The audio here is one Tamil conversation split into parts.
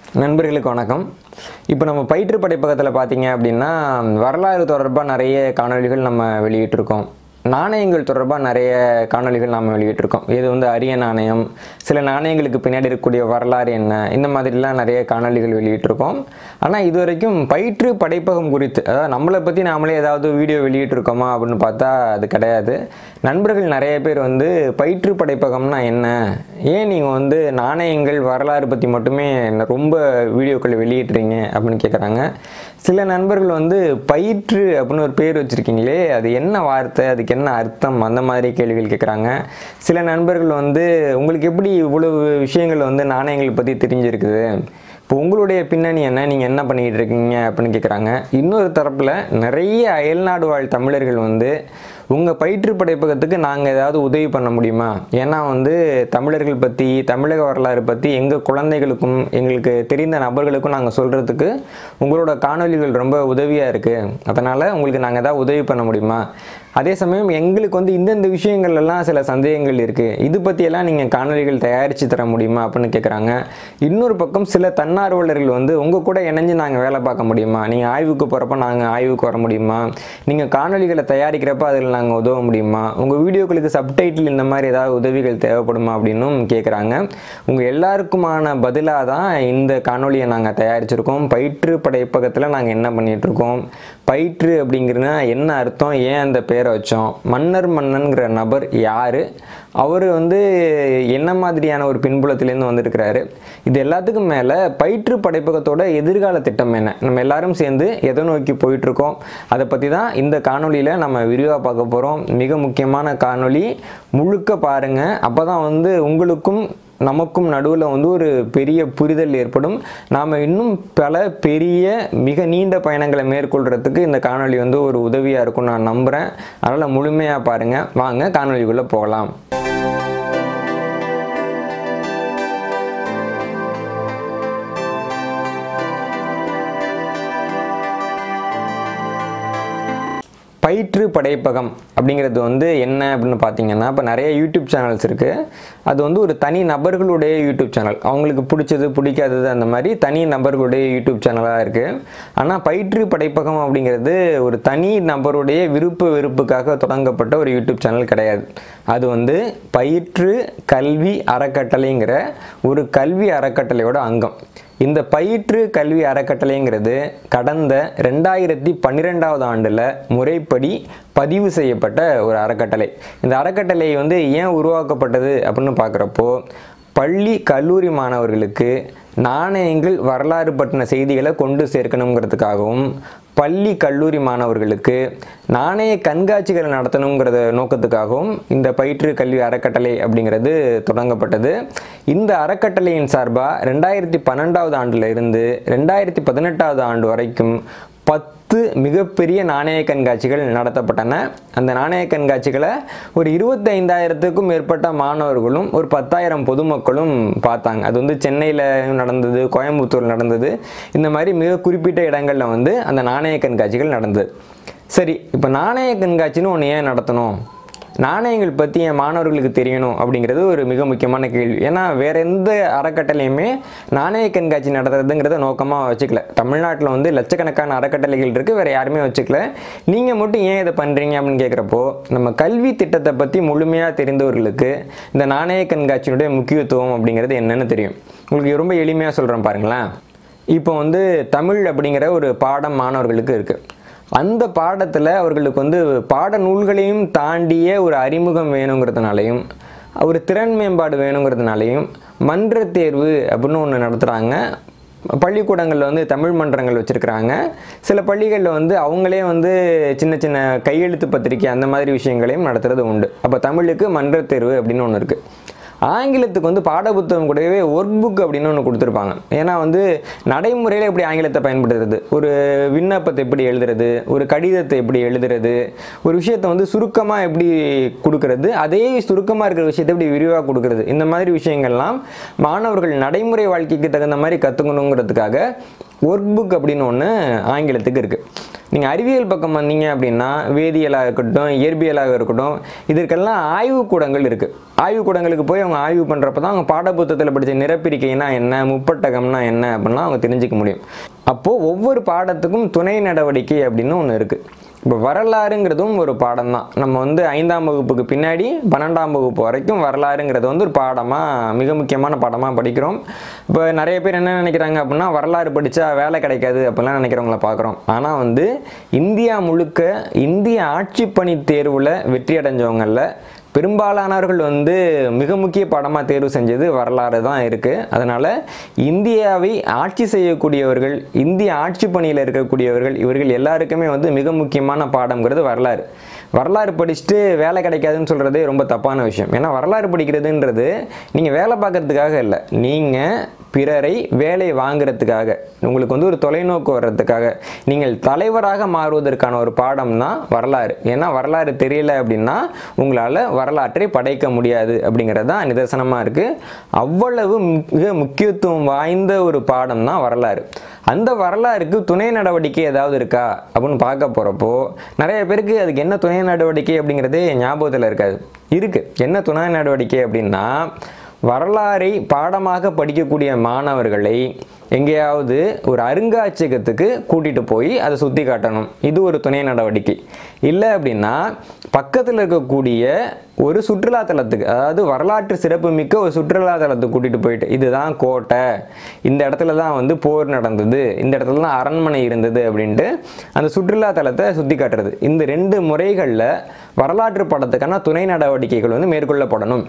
நண்பர்களுக்கு வணக்கம் இப்போ நம்ம பயிற்று படைப்பகத்தில் பார்த்தீங்க அப்படின்னா வரலாறு தொடர்பாக நிறைய காணொளிகள் நம்ம வெளியிட்டிருக்கோம் நாணயங்கள் தொடர்பாக நிறைய காணொளிகள் நாம் வெளியிட்டிருக்கோம் இது வந்து அரிய நாணயம் சில நாணயங்களுக்கு பின்னாடி இருக்கக்கூடிய வரலாறு என்ன இந்த மாதிரிலாம் நிறைய காணொளிகள் வெளியிட்டிருக்கோம் ஆனால் இது வரைக்கும் பயிற்று படைப்பகம் குறித்து அதாவது நம்மளை பற்றி நாமளே ஏதாவது வீடியோ வெளியிட்டிருக்கோமா அப்படின்னு பார்த்தா அது கிடையாது நண்பர்கள் நிறைய பேர் வந்து பயிற்று படைப்பகம்னா என்ன ஏன் நீங்கள் வந்து நாணயங்கள் வரலாறு பற்றி மட்டுமே ரொம்ப வீடியோக்கள் வெளியிடுறீங்க அப்படின்னு கேட்குறாங்க சில நண்பர்கள் வந்து பயிற்று அப்படின்னு ஒரு பேர் வச்சுருக்கீங்களே அது என்ன வார்த்தை அதுக்கு என்ன அர்த்தம் அந்த மாதிரி கேள்விகள் கேட்குறாங்க சில நண்பர்கள் வந்து உங்களுக்கு எப்படி இவ்வளவு விஷயங்கள் வந்து நாணயங்கள் பற்றி தெரிஞ்சிருக்குது இப்போ உங்களுடைய பின்னணி என்ன நீங்கள் என்ன பண்ணிக்கிட்டு இருக்கீங்க அப்படின்னு கேட்குறாங்க இன்னொரு தரப்பில் நிறைய அயல்நாடு வாழ் தமிழர்கள் வந்து உங்கள் பயிற்று படைப்பகத்துக்கு நாங்கள் ஏதாவது உதவி பண்ண முடியுமா ஏன்னா வந்து தமிழர்கள் பற்றி தமிழக வரலாறு பற்றி எங்கள் குழந்தைகளுக்கும் எங்களுக்கு தெரிந்த நபர்களுக்கும் நாங்கள் சொல்கிறதுக்கு உங்களோட காணொளிகள் ரொம்ப உதவியாக இருக்குது அதனால் உங்களுக்கு நாங்கள் ஏதாவது உதவி பண்ண முடியுமா அதே சமயம் எங்களுக்கு வந்து இந்தந்த விஷயங்கள்லாம் சில சந்தேகங்கள் இருக்குது இது பற்றியெல்லாம் நீங்கள் காணொளிகள் தயாரித்து தர முடியுமா அப்படின்னு கேட்குறாங்க இன்னொரு பக்கம் சில தன்னார்வலர்கள் வந்து உங்கள் கூட இணைஞ்சு நாங்கள் வேலை பார்க்க முடியுமா நீங்கள் ஆய்வுக்கு போகிறப்ப நாங்கள் ஆய்வுக்கு வர முடியுமா நீங்கள் காணொளிகளை தயாரிக்கிறப்ப அதில் நாங்கள் உதவ முடியுமா உங்கள் வீடியோக்களுக்கு சப்டைட்டில் இந்த மாதிரி ஏதாவது உதவிகள் தேவைப்படுமா அப்படின்னும் கேட்குறாங்க உங்கள் எல்லாருக்குமான பதிலாக தான் இந்த காணொளியை நாங்கள் தயாரிச்சிருக்கோம் பயிற்று படைப்பகத்தில் நாங்கள் என்ன பண்ணிகிட்ருக்கோம் பயிற்று அப்படிங்கிறதுனா என்ன அர்த்தம் ஏன் அந்த பேரை வச்சோம் மன்னர் மன்னன்கிற நபர் யார் அவர் வந்து என்ன மாதிரியான ஒரு பின்புலத்திலேருந்து வந்திருக்கிறாரு இது எல்லாத்துக்கும் மேலே பயிற்று படைப்பகத்தோட எதிர்கால திட்டம் என்ன நம்ம எல்லாரும் சேர்ந்து எதை நோக்கி போயிட்டுருக்கோம் அதை பற்றி தான் இந்த காணொளியில் நம்ம விரிவாக பார்க்க போகிறோம் மிக முக்கியமான காணொளி முழுக்க பாருங்கள் அப்போ தான் வந்து உங்களுக்கும் நமக்கும் நடுவில் வந்து ஒரு பெரிய புரிதல் ஏற்படும் நாம் இன்னும் பல பெரிய மிக நீண்ட பயணங்களை மேற்கொள்கிறதுக்கு இந்த காணொளி வந்து ஒரு உதவியாக இருக்கும் நான் நம்புகிறேன் அதனால் முழுமையாக பாருங்கள் வாங்க காணொளிக்குள்ளே போகலாம் பயிற்று படைப்பகம் அப்படிங்கிறது வந்து என்ன அப்படின்னு பார்த்தீங்கன்னா இப்போ நிறைய யூடியூப் சேனல்ஸ் இருக்குது அது வந்து ஒரு தனி நபர்களுடைய யூடியூப் சேனல் அவங்களுக்கு பிடிச்சது பிடிக்காதது அந்த மாதிரி தனி நபர்களுடைய யூடியூப் சேனலாக இருக்குது ஆனால் பயிற்று படைப்பகம் அப்படிங்கிறது ஒரு தனி நபருடைய விருப்ப வெறுப்புக்காக தொடங்கப்பட்ட ஒரு யூடியூப் சேனல் கிடையாது அது வந்து பயிற்று கல்வி அறக்கட்டளைங்கிற ஒரு கல்வி அறக்கட்டளையோட அங்கம் இந்த பயிற்று கல்வி அறக்கட்டளைங்கிறது கடந்த ரெண்டாயிரத்தி பன்னிரெண்டாவது ஆண்டில் முறைப்படி பதிவு செய்யப்பட்ட ஒரு அறக்கட்டளை இந்த அறக்கட்டளை வந்து ஏன் உருவாக்கப்பட்டது அப்படின்னு பார்க்குறப்போ பள்ளி கல்லூரி மாணவர்களுக்கு நாணயங்கள் வரலாறு பற்றின செய்திகளை கொண்டு சேர்க்கணுங்கிறதுக்காகவும் பள்ளி கல்லூரி மாணவர்களுக்கு நாணய கண்காட்சிகளை நடத்தணுங்கிறத நோக்கத்துக்காகவும் இந்த பயிற்று கல்வி அறக்கட்டளை அப்படிங்கிறது தொடங்கப்பட்டது இந்த அறக்கட்டளையின் சார்பாக ரெண்டாயிரத்தி பன்னெண்டாவது ஆண்டில் இருந்து ரெண்டாயிரத்தி பதினெட்டாவது ஆண்டு வரைக்கும் பத்து மிகப்பெரிய நாணய கண்காட்சிகள் நடத்தப்பட்டன அந்த நாணய கண்காட்சிகளை ஒரு இருபத்தைந்தாயிரத்துக்கும் மேற்பட்ட மாணவர்களும் ஒரு பத்தாயிரம் பொதுமக்களும் பார்த்தாங்க அது வந்து சென்னையில் நடந்தது கோயம்புத்தூர் நடந்தது இந்த மாதிரி மிக குறிப்பிட்ட இடங்களில் வந்து அந்த நாணய கண்காட்சிகள் நடந்தது சரி இப்போ நாணய கண்காட்சின்னு ஒன்று ஏன் நடத்தணும் நாணயங்கள் பற்றி என் மாணவர்களுக்கு தெரியணும் அப்படிங்கிறது ஒரு மிக முக்கியமான கேள்வி ஏன்னா வேற எந்த அறக்கட்டளையுமே நாணய கண்காட்சி நடத்துறதுங்கிறத நோக்கமாக வச்சுக்கல தமிழ்நாட்டில் வந்து லட்சக்கணக்கான அறக்கட்டளைகள் இருக்குது வேற யாருமே வச்சுக்கல நீங்கள் மட்டும் ஏன் இதை பண்ணுறீங்க அப்படின்னு கேட்குறப்போ நம்ம கல்வி திட்டத்தை பற்றி முழுமையாக தெரிந்தவர்களுக்கு இந்த நாணய கண்காட்சியினுடைய முக்கியத்துவம் அப்படிங்கிறது என்னன்னு தெரியும் உங்களுக்கு ரொம்ப எளிமையாக சொல்கிறேன் பாருங்களேன் இப்போ வந்து தமிழ் அப்படிங்கிற ஒரு பாடம் மாணவர்களுக்கு இருக்குது அந்த பாடத்தில் அவர்களுக்கு வந்து பாட நூல்களையும் தாண்டிய ஒரு அறிமுகம் வேணுங்கிறதுனாலையும் ஒரு திறன் மேம்பாடு வேணுங்கிறதுனாலையும் மன்ற தேர்வு அப்படின்னு ஒன்று நடத்துகிறாங்க பள்ளிக்கூடங்களில் வந்து தமிழ் மன்றங்கள் வச்சுருக்கிறாங்க சில பள்ளிகளில் வந்து அவங்களே வந்து சின்ன சின்ன கையெழுத்து பத்திரிக்கை அந்த மாதிரி விஷயங்களையும் நடத்துறது உண்டு அப்போ தமிழுக்கு மன்ற தேர்வு அப்படின்னு ஒன்று இருக்குது ஆங்கிலத்துக்கு வந்து பாடப்புத்தகம் கூடவே ஒர்க் புக் அப்படின்னு ஒன்று கொடுத்துருப்பாங்க ஏன்னா வந்து நடைமுறையில் எப்படி ஆங்கிலத்தை பயன்படுத்துறது ஒரு விண்ணப்பத்தை எப்படி எழுதுறது ஒரு கடிதத்தை எப்படி எழுதுறது ஒரு விஷயத்தை வந்து சுருக்கமாக எப்படி கொடுக்கறது அதே சுருக்கமாக இருக்கிற விஷயத்தை எப்படி விரிவாக கொடுக்கறது இந்த மாதிரி விஷயங்கள்லாம் மாணவர்கள் நடைமுறை வாழ்க்கைக்கு தகுந்த மாதிரி கற்றுக்கணுங்கிறதுக்காக ஒர்க் புக் அப்படின்னு ஒன்று ஆங்கிலத்துக்கு இருக்குது நீங்கள் அறிவியல் பக்கம் வந்தீங்க அப்படின்னா வேதியியலாக இருக்கட்டும் இயற்பியலாக இருக்கட்டும் இதற்கெல்லாம் ஆய்வுக்கூடங்கள் இருக்குது ஆய்வுக்கூடங்களுக்கு போய் அவங்க ஆய்வு பண்ணுறப்ப தான் அவங்க பாடப்புத்தகத்தில் படித்த நிறப்பிரிக்கைனா என்ன முப்பட்டகம்னா என்ன அப்படின்னா அவங்க தெரிஞ்சுக்க முடியும் அப்போது ஒவ்வொரு பாடத்துக்கும் துணை நடவடிக்கை அப்படின்னு ஒன்று இருக்குது இப்போ வரலாறுங்கிறதும் ஒரு பாடம் தான் நம்ம வந்து ஐந்தாம் வகுப்புக்கு பின்னாடி பன்னெண்டாம் வகுப்பு வரைக்கும் வரலாறுங்கிறது வந்து ஒரு பாடமாக மிக முக்கியமான பாடமாக படிக்கிறோம் இப்போ நிறைய பேர் என்ன நினைக்கிறாங்க அப்படின்னா வரலாறு படித்தா வேலை கிடைக்காது அப்படிலாம் நினைக்கிறவங்கள பார்க்குறோம் ஆனால் வந்து இந்தியா முழுக்க இந்திய ஆட்சிப்பணி தேர்வில் வெற்றி அடைஞ்சவங்களில் பெரும்பாலானவர்கள் வந்து மிக முக்கிய பாடமாக தேர்வு செஞ்சது வரலாறு தான் இருக்குது அதனால் இந்தியாவை ஆட்சி செய்யக்கூடியவர்கள் இந்திய ஆட்சி பணியில் இருக்கக்கூடியவர்கள் இவர்கள் எல்லாருக்குமே வந்து மிக முக்கியமான பாடம்ங்கிறது வரலாறு வரலாறு படிச்சுட்டு வேலை கிடைக்காதுன்னு சொல்கிறதே ரொம்ப தப்பான விஷயம் ஏன்னா வரலாறு படிக்கிறதுன்றது நீங்கள் வேலை பார்க்கறதுக்காக இல்லை நீங்கள் பிறரை வேலை வாங்குறதுக்காக உங்களுக்கு வந்து ஒரு தொலைநோக்கு வர்றதுக்காக நீங்கள் தலைவராக மாறுவதற்கான ஒரு பாடம் தான் வரலாறு ஏன்னா வரலாறு தெரியல அப்படின்னா உங்களால் வரலாற்றை படைக்க முடியாது அப்படிங்கிறது தான் நிதர்சனமாக இருக்குது அவ்வளவு மிக முக்கியத்துவம் வாய்ந்த ஒரு பாடம் தான் வரலாறு அந்த வரலாறுக்கு துணை நடவடிக்கை ஏதாவது இருக்கா அப்படின்னு பார்க்க போகிறப்போ நிறைய பேருக்கு அதுக்கு என்ன துணை நடவடிக்கை அப்படிங்கிறதே ஞாபகத்தில் இருக்காது இருக்குது என்ன துணை நடவடிக்கை அப்படின்னா வரலாறை பாடமாக படிக்கக்கூடிய மாணவர்களை எங்கேயாவது ஒரு அருங்காட்சியகத்துக்கு கூட்டிகிட்டு போய் அதை சுற்றி காட்டணும் இது ஒரு துணை நடவடிக்கை இல்லை அப்படின்னா பக்கத்தில் இருக்கக்கூடிய ஒரு சுற்றுலா தலத்துக்கு அதாவது வரலாற்று சிறப்புமிக்க ஒரு சுற்றுலா தலத்துக்கு கூட்டிகிட்டு போயிட்டு இதுதான் கோட்டை இந்த இடத்துல தான் வந்து போர் நடந்தது இந்த இடத்துல தான் அரண்மனை இருந்தது அப்படின்ட்டு அந்த சுற்றுலா தலத்தை சுற்றி காட்டுறது இந்த ரெண்டு முறைகளில் வரலாற்று படத்துக்கான துணை நடவடிக்கைகள் வந்து மேற்கொள்ளப்படணும்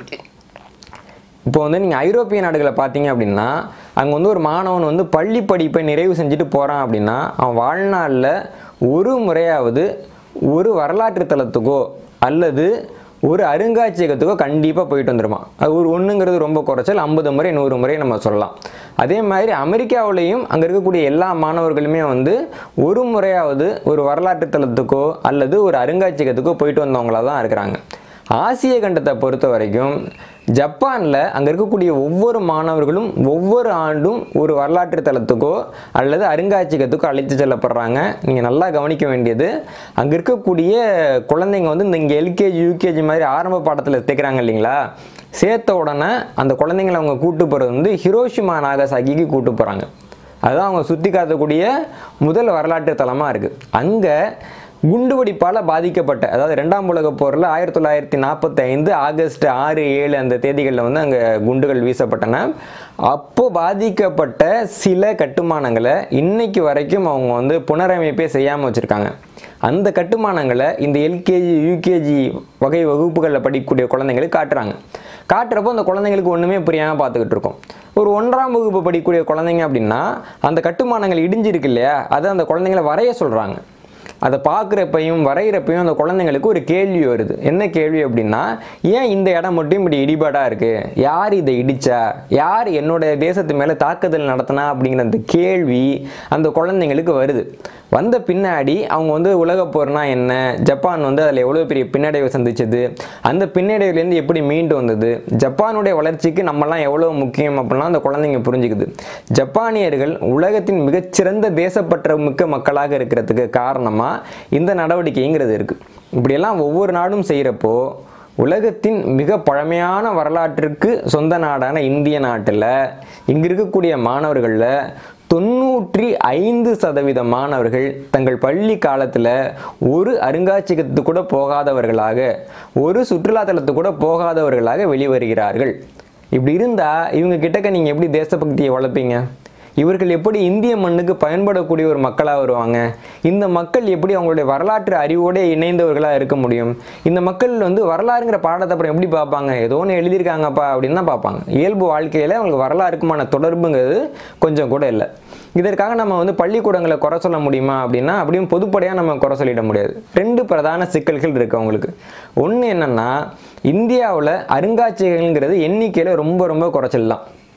இப்போ வந்து நீங்கள் ஐரோப்பிய நாடுகளை பார்த்தீங்க அப்படின்னா அங்கே வந்து ஒரு மாணவன் வந்து பள்ளி படிப்பை நிறைவு செஞ்சுட்டு போகிறான் அப்படின்னா அவன் வாழ்நாளில் ஒரு முறையாவது ஒரு வரலாற்று தலத்துக்கோ அல்லது ஒரு அருங்காட்சியகத்துக்கோ கண்டிப்பாக போயிட்டு வந்துருமா அது ஒரு ஒன்றுங்கிறது ரொம்ப குறைச்சல் ஐம்பது முறை நூறு முறை நம்ம சொல்லலாம் அதே மாதிரி அமெரிக்காவிலையும் அங்கே இருக்கக்கூடிய எல்லா மாணவர்களுமே வந்து ஒரு முறையாவது ஒரு வரலாற்று தலத்துக்கோ அல்லது ஒரு அருங்காட்சியகத்துக்கோ போயிட்டு வந்தவங்களா தான் இருக்கிறாங்க ஆசிய கண்டத்தை பொறுத்த வரைக்கும் ஜப்பானில் அங்கே இருக்கக்கூடிய ஒவ்வொரு மாணவர்களும் ஒவ்வொரு ஆண்டும் ஒரு வரலாற்று தலத்துக்கோ அல்லது அருங்காட்சியகத்துக்கோ அழைத்து செல்லப்படுறாங்க நீங்கள் நல்லா கவனிக்க வேண்டியது அங்கே இருக்கக்கூடிய குழந்தைங்க வந்து இந்த இங்கே எல்கேஜி யூகேஜி மாதிரி ஆரம்ப பாடத்தில் சேர்க்குறாங்க இல்லைங்களா சேர்த்த உடனே அந்த குழந்தைங்களை அவங்க கூட்டு போகிறது வந்து ஹிரோஷிமா நாகசாகிக்கு கூட்டு போகிறாங்க அதுதான் அவங்க சுற்றி காட்டக்கூடிய முதல் வரலாற்று தலமாக இருக்குது அங்கே குண்டுவெடிப்பால் பாதிக்கப்பட்ட அதாவது ரெண்டாம் உலகப் போரில் ஆயிரத்தி தொள்ளாயிரத்தி நாற்பத்தி ஐந்து ஆகஸ்ட் ஆறு ஏழு அந்த தேதிகளில் வந்து அங்கே குண்டுகள் வீசப்பட்டன அப்போ பாதிக்கப்பட்ட சில கட்டுமானங்களை இன்னைக்கு வரைக்கும் அவங்க வந்து புனரமைப்பே செய்யாமல் வச்சுருக்காங்க அந்த கட்டுமானங்களை இந்த எல்கேஜி யூகேஜி வகை வகுப்புகளில் படிக்கக்கூடிய குழந்தைங்களுக்கு காட்டுறாங்க காட்டுறப்போ அந்த குழந்தைங்களுக்கு ஒன்றுமே புரியாமல் பார்த்துக்கிட்டு இருக்கோம் ஒரு ஒன்றாம் வகுப்பு படிக்கக்கூடிய குழந்தைங்க அப்படின்னா அந்த கட்டுமானங்கள் இடிஞ்சிருக்கு இல்லையா அதை அந்த குழந்தைங்களை வரைய சொல்கிறாங்க அதை பார்க்குறப்பையும் வரைகிறப்பையும் அந்த குழந்தைங்களுக்கு ஒரு கேள்வி வருது என்ன கேள்வி அப்படின்னா ஏன் இந்த இடம் மட்டும் இப்படி இடிபாடாக இருக்குது யார் இதை இடிச்சா யார் என்னோட தேசத்து மேலே தாக்குதல் நடத்தினா அப்படிங்கிற அந்த கேள்வி அந்த குழந்தைங்களுக்கு வருது வந்த பின்னாடி அவங்க வந்து உலகப் போர்னா என்ன ஜப்பான் வந்து அதில் எவ்வளோ பெரிய பின்னடைவை சந்திச்சது அந்த பின்னடைவுலேருந்து எப்படி மீண்டு வந்தது ஜப்பானுடைய வளர்ச்சிக்கு நம்மலாம் எவ்வளோ முக்கியம் அப்படின்னா அந்த குழந்தைங்க புரிஞ்சுக்குது ஜப்பானியர்கள் உலகத்தின் மிகச்சிறந்த தேசப்பற்ற மிக்க மக்களாக இருக்கிறதுக்கு காரணமாக இந்த நடவடிக்கைங்கிறது இருக்குது இப்படியெல்லாம் ஒவ்வொரு நாடும் செய்கிறப்போ உலகத்தின் மிக பழமையான வரலாற்றிற்கு சொந்த நாடான இந்திய நாட்டில் இங்கே இருக்கக்கூடிய மாணவர்களில் தொண்ணூற்றி ஐந்து சதவீத மாணவர்கள் தங்கள் பள்ளி காலத்தில் ஒரு அருங்காட்சியகத்துக்கு கூட போகாதவர்களாக ஒரு சுற்றுலாத்தலத்துக்கு கூட போகாதவர்களாக வெளிவருகிறார்கள் இப்படி இருந்தால் இவங்க கிட்டக்க நீங்கள் எப்படி தேசபக்தியை வளர்ப்பீங்க இவர்கள் எப்படி இந்திய மண்ணுக்கு பயன்படக்கூடிய ஒரு மக்களாக வருவாங்க இந்த மக்கள் எப்படி அவங்களுடைய வரலாற்று அறிவோடு இணைந்தவர்களாக இருக்க முடியும் இந்த மக்கள் வந்து வரலாறுங்கிற பாடத்தை அப்புறம் எப்படி பார்ப்பாங்க ஏதோ ஒன்று எழுதியிருக்காங்கப்பா அப்படின்னு தான் பார்ப்பாங்க இயல்பு வாழ்க்கையில் அவங்களுக்கு வரலாறுக்குமான தொடர்புங்கிறது கொஞ்சம் கூட இல்லை இதற்காக நம்ம வந்து பள்ளிக்கூடங்களை குறை சொல்ல முடியுமா அப்படின்னா அப்படியும் பொதுப்படையாக நம்ம குறை சொல்லிட முடியாது ரெண்டு பிரதான சிக்கல்கள் இருக்குது அவங்களுக்கு ஒன்று என்னென்னா இந்தியாவில் அருங்காட்சியகங்கள்ங்கிறது எண்ணிக்கையில் ரொம்ப ரொம்ப குறைச்சல் தான்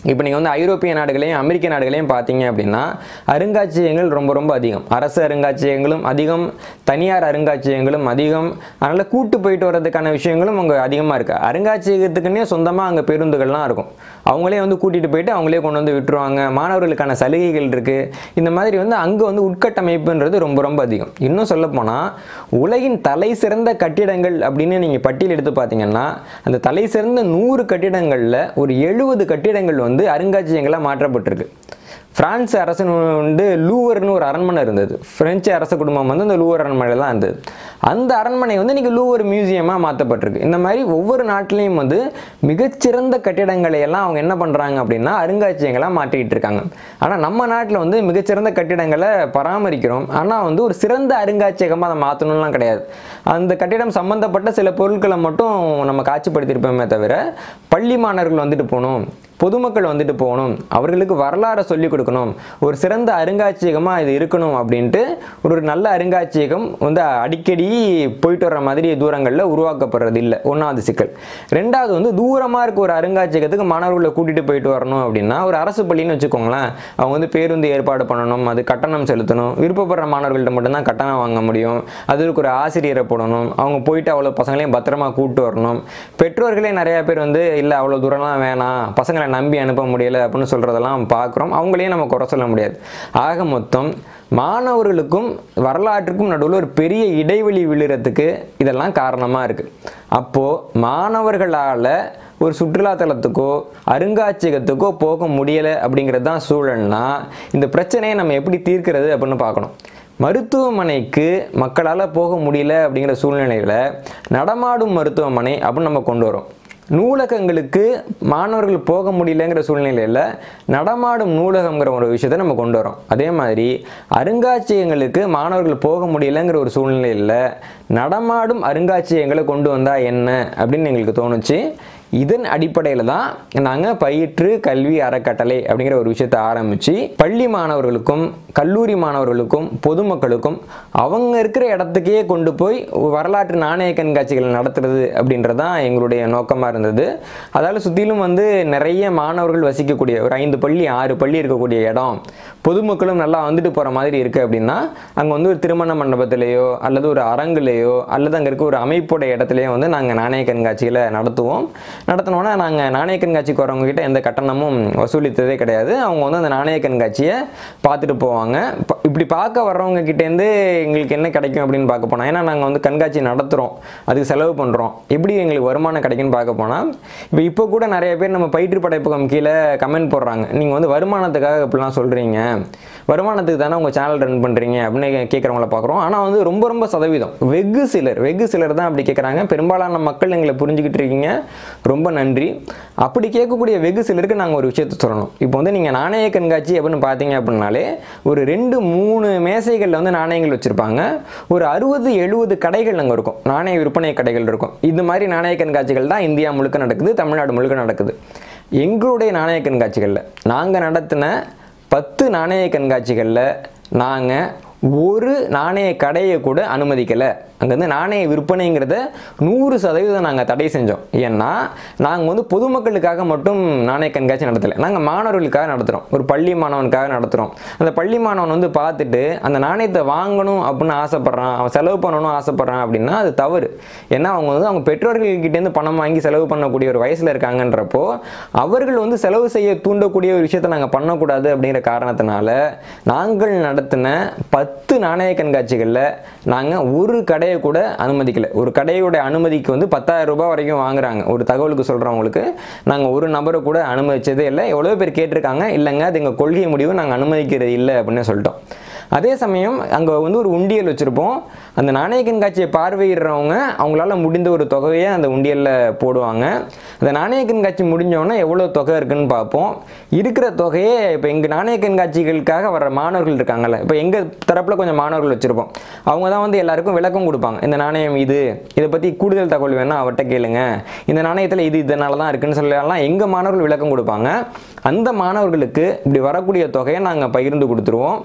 இப்போ நீங்கள் வந்து ஐரோப்பிய நாடுகளையும் அமெரிக்க நாடுகளையும் பார்த்தீங்க அப்படின்னா அருங்காட்சியகங்கள் ரொம்ப ரொம்ப அதிகம் அரசு அருங்காட்சியகங்களும் அதிகம் தனியார் அருங்காட்சியகங்களும் அதிகம் அதனால் கூட்டு போயிட்டு வர்றதுக்கான விஷயங்களும் அங்கே அதிகமாக இருக்குது அருங்காட்சியகத்துக்குன்னே சொந்தமாக அங்கே பேருந்துகள்லாம் இருக்கும் அவங்களே வந்து கூட்டிகிட்டு போயிட்டு அவங்களே கொண்டு வந்து விட்டுருவாங்க மாணவர்களுக்கான சலுகைகள் இருக்குது இந்த மாதிரி வந்து அங்கே வந்து உட்கட்டமைப்புன்றது ரொம்ப ரொம்ப அதிகம் இன்னும் சொல்லப்போனால் உலகின் தலை சிறந்த கட்டிடங்கள் அப்படின்னு நீங்கள் பட்டியல் எடுத்து பார்த்தீங்கன்னா அந்த தலை சிறந்த நூறு கட்டிடங்களில் ஒரு எழுபது கட்டிடங்கள் வந்து அருங்காட்சியகங்களாக மாற்றப்பட்டிருக்கு பிரான்ஸ் அரசன் வந்து லூவர்னு ஒரு அரண்மனை இருந்தது பிரெஞ்சு அரச குடும்பம் வந்து அந்த லூவர் அரண்மனையில் தான் இருந்தது அந்த அரண்மனை வந்து இன்றைக்கி லூவர் மியூசியமாக மாற்றப்பட்டிருக்கு இந்த மாதிரி ஒவ்வொரு நாட்டிலையும் வந்து மிகச்சிறந்த கட்டிடங்களை எல்லாம் அவங்க என்ன பண்ணுறாங்க அப்படின்னா அருங்காட்சியகங்களாக மாற்றிக்கிட்டு இருக்காங்க ஆனால் நம்ம நாட்டில் வந்து மிகச்சிறந்த கட்டிடங்களை பராமரிக்கிறோம் ஆனால் வந்து ஒரு சிறந்த அருங்காட்சியகமாக அதை மாற்றணும்லாம் கிடையாது அந்த கட்டிடம் சம்மந்தப்பட்ட சில பொருட்களை மட்டும் நம்ம காட்சிப்படுத்தியிருப்போமே தவிர பள்ளி மாணவர்கள் வந்துட்டு போகணும் பொதுமக்கள் வந்துட்டு போகணும் அவர்களுக்கு வரலாறை சொல்லிக் கொடுக்கணும் ஒரு சிறந்த அருங்காட்சியகமாக இது இருக்கணும் அப்படின்ட்டு ஒரு நல்ல அருங்காட்சியகம் வந்து அடிக்கடி போயிட்டு வர்ற மாதிரி தூரங்களில் உருவாக்கப்படுறது இல்லை ஒன்றாவது சிக்கல் ரெண்டாவது வந்து தூரமாக இருக்க ஒரு அருங்காட்சியகத்துக்கு மாணவர்களை கூட்டிகிட்டு போயிட்டு வரணும் அப்படின்னா ஒரு அரசு பள்ளின்னு வச்சுக்கோங்களேன் அவங்க வந்து பேருந்து ஏற்பாடு பண்ணணும் அது கட்டணம் செலுத்தணும் விருப்பப்படுற மாணவர்கள்ட்ட மட்டும்தான் கட்டணம் வாங்க முடியும் அதுக்கு ஒரு ஆசிரியரை போடணும் அவங்க போயிட்டு அவ்வளோ பசங்களையும் பத்திரமா கூப்பிட்டு வரணும் பெற்றோர்களே நிறைய பேர் வந்து இல்லை அவ்வளோ தூரம்லாம் வேணாம் பசங்களை நம்பி அனுப்ப முடியலை அப்படின்னு சொல்கிறதெல்லாம் பார்க்குறோம் அவங்களையும் நம்ம குறை சொல்ல முடியாது ஆக மொத்தம் மாணவர்களுக்கும் வரலாற்றுக்கும் நடுவில் ஒரு பெரிய இடைவெளி விழுறதுக்கு இதெல்லாம் காரணமாக இருக்குது அப்போது மாணவர்களால் ஒரு சுற்றுலாத்தலத்துக்கோ அருங்காட்சியகத்துக்கோ போக முடியலை அப்படிங்கிறது தான் சூழல்னா இந்த பிரச்சனையை நம்ம எப்படி தீர்க்கிறது அப்படின்னு பார்க்கணும் மருத்துவமனைக்கு மக்களால் போக முடியல அப்படிங்கிற சூழ்நிலையில் நடமாடும் மருத்துவமனை அப்படின்னு நம்ம கொண்டு வரோம் நூலகங்களுக்கு மாணவர்கள் போக முடியலங்கிற சூழ்நிலையில் நடமாடும் நூலகங்கிற ஒரு விஷயத்தை நம்ம கொண்டு வரோம் அதே மாதிரி அருங்காட்சியகங்களுக்கு மாணவர்கள் போக முடியலங்கிற ஒரு சூழ்நிலையில் நடமாடும் அருங்காட்சியகங்களை கொண்டு வந்தால் என்ன அப்படின்னு எங்களுக்கு தோணுச்சு இதன் அடிப்படையில் தான் நாங்கள் பயிற்று கல்வி அறக்கட்டளை அப்படிங்கிற ஒரு விஷயத்தை ஆரம்பித்து பள்ளி மாணவர்களுக்கும் கல்லூரி மாணவர்களுக்கும் பொதுமக்களுக்கும் அவங்க இருக்கிற இடத்துக்கே கொண்டு போய் வரலாற்று நாணய கண்காட்சிகள் நடத்துறது அப்படின்றது தான் எங்களுடைய நோக்கமாக இருந்தது அதால் சுற்றிலும் வந்து நிறைய மாணவர்கள் வசிக்கக்கூடிய ஒரு ஐந்து பள்ளி ஆறு பள்ளி இருக்கக்கூடிய இடம் பொதுமக்களும் நல்லா வந்துட்டு போகிற மாதிரி இருக்குது அப்படின்னா அங்கே வந்து ஒரு திருமண மண்டபத்திலேயோ அல்லது ஒரு அரங்குலேயோ அல்லது அங்கே இருக்க ஒரு அமைப்போட இடத்துலையோ வந்து நாங்கள் நாணய கண்காட்சிகளை நடத்துவோம் நடத்தினோன்னா நாங்கள் நாணய கண்காட்சிக்கு வரவங்க கிட்ட எந்த கட்டணமும் வசூலித்ததே கிடையாது அவங்க வந்து அந்த நாணய கண்காட்சியை பார்த்துட்டு போவாங்க ப- இப்படி பார்க்க வர்றவங்க கிட்டேருந்து எங்களுக்கு என்ன கிடைக்கும் அப்படின்னு பார்க்க போனால் ஏன்னா நாங்கள் வந்து கண்காட்சி நடத்துகிறோம் அதுக்கு செலவு பண்ணுறோம் எப்படி எங்களுக்கு வருமானம் கிடைக்குன்னு பார்க்க போனால் இப்போ இப்போ கூட நிறைய பேர் நம்ம பயிற்று படைப்பகம் கீழே கமெண்ட் போடுறாங்க நீங்கள் வந்து வருமானத்துக்காக இப்படிலாம் சொல்கிறீங்க வருமானத்துக்கு தானே உங்கள் சேனல் ரன் பண்ணுறீங்க அப்படின்னு கேட்குறவங்கள பார்க்குறோம் ஆனால் வந்து ரொம்ப ரொம்ப சதவீதம் வெகு சிலர் வெகு சிலர் தான் அப்படி கேட்குறாங்க பெரும்பாலான மக்கள் எங்களை புரிஞ்சுக்கிட்டு இருக்கீங்க ரொம்ப நன்றி அப்படி கேட்கக்கூடிய வெகு சிலருக்கு நாங்கள் ஒரு விஷயத்த சொல்லணும் இப்போ வந்து நீங்கள் நாணய கண்காட்சி அப்படின்னு பார்த்தீங்க அப்படின்னாலே ஒரு ரெண்டு மூணு மேசைகளில் வந்து நாணயங்கள் வச்சுருப்பாங்க ஒரு அறுபது எழுபது கடைகள் அங்கே இருக்கும் நாணய விற்பனை கடைகள் இருக்கும் இந்த மாதிரி நாணய கண்காட்சிகள் தான் இந்தியா முழுக்க நடக்குது தமிழ்நாடு முழுக்க நடக்குது எங்களுடைய நாணய கண்காட்சிகளில் நாங்கள் நடத்தின பத்து நாணய கண்காட்சிகளில் நாங்கள் ஒரு நாணய கடையை கூட அனுமதிக்கலை அங்கே வந்து நாணய விற்பனைங்கிறத நூறு சதவீதம் நாங்கள் தடை செஞ்சோம் ஏன்னா நாங்கள் வந்து பொதுமக்களுக்காக மட்டும் நாணய கண்காட்சி நடத்தலை நாங்கள் மாணவர்களுக்காக நடத்துகிறோம் ஒரு பள்ளி மாணவனுக்காக நடத்துகிறோம் அந்த பள்ளி மாணவன் வந்து பார்த்துட்டு அந்த நாணயத்தை வாங்கணும் அப்படின்னு ஆசைப்பட்றான் அவன் செலவு பண்ணணும் ஆசைப்பட்றான் அப்படின்னா அது தவறு ஏன்னா அவங்க வந்து அவங்க பெற்றோர்கள்கிட்டேருந்து பணம் வாங்கி செலவு பண்ணக்கூடிய ஒரு வயசில் இருக்காங்கன்றப்போ அவர்கள் வந்து செலவு செய்ய தூண்டக்கூடிய ஒரு விஷயத்தை நாங்கள் பண்ணக்கூடாது அப்படிங்கிற காரணத்தினால நாங்கள் நடத்தின பத்து நாணய கண்காட்சிகளில் நாங்கள் ஒரு கடையை கூட அனுமதிக்கலை ஒரு கடையோட அனுமதிக்கு வந்து பத்தாயிரம் ரூபாய் வரைக்கும் வாங்குறாங்க ஒரு தகவலுக்கு சொல்கிறவங்களுக்கு நாங்கள் ஒரு நபரை கூட அனுமதிச்சதே இல்லை எவ்வளோ பேர் கேட்டிருக்காங்க இல்லைங்க அது எங்கள் கொள்கை முடிவு நாங்கள் அனுமதிக்கிறது இல்லை அப்படின்னு சொல்லிட்டோம் அதே சமயம் அங்கே வந்து ஒரு உண்டியல் வச்சுருப்போம் அந்த நாணய கண்காட்சியை பார்வையிடுறவங்க அவங்களால முடிந்த ஒரு தொகையை அந்த உண்டியலில் போடுவாங்க அந்த நாணய கண்காட்சி முடிஞ்சோடனே எவ்வளோ தொகை இருக்குன்னு பார்ப்போம் இருக்கிற தொகையை இப்போ எங்கள் நாணய கண்காட்சிகளுக்காக வர மாணவர்கள் இருக்காங்கல்ல இப்போ எங்கள் தரப்பில் கொஞ்சம் மாணவர்கள் வச்சுருப்போம் அவங்க தான் வந்து எல்லாருக்கும் விளக்கம் கொடுப்பாங்க இந்த நாணயம் இது இதை பற்றி கூடுதல் தகவல் வேணால் அவர்கிட்ட கேளுங்க இந்த நாணயத்தில் இது இதனால தான் இருக்குன்னு சொல்லலாம் எங்கள் மாணவர்கள் விளக்கம் கொடுப்பாங்க அந்த மாணவர்களுக்கு இப்படி வரக்கூடிய தொகையை நாங்கள் பகிர்ந்து கொடுத்துருவோம்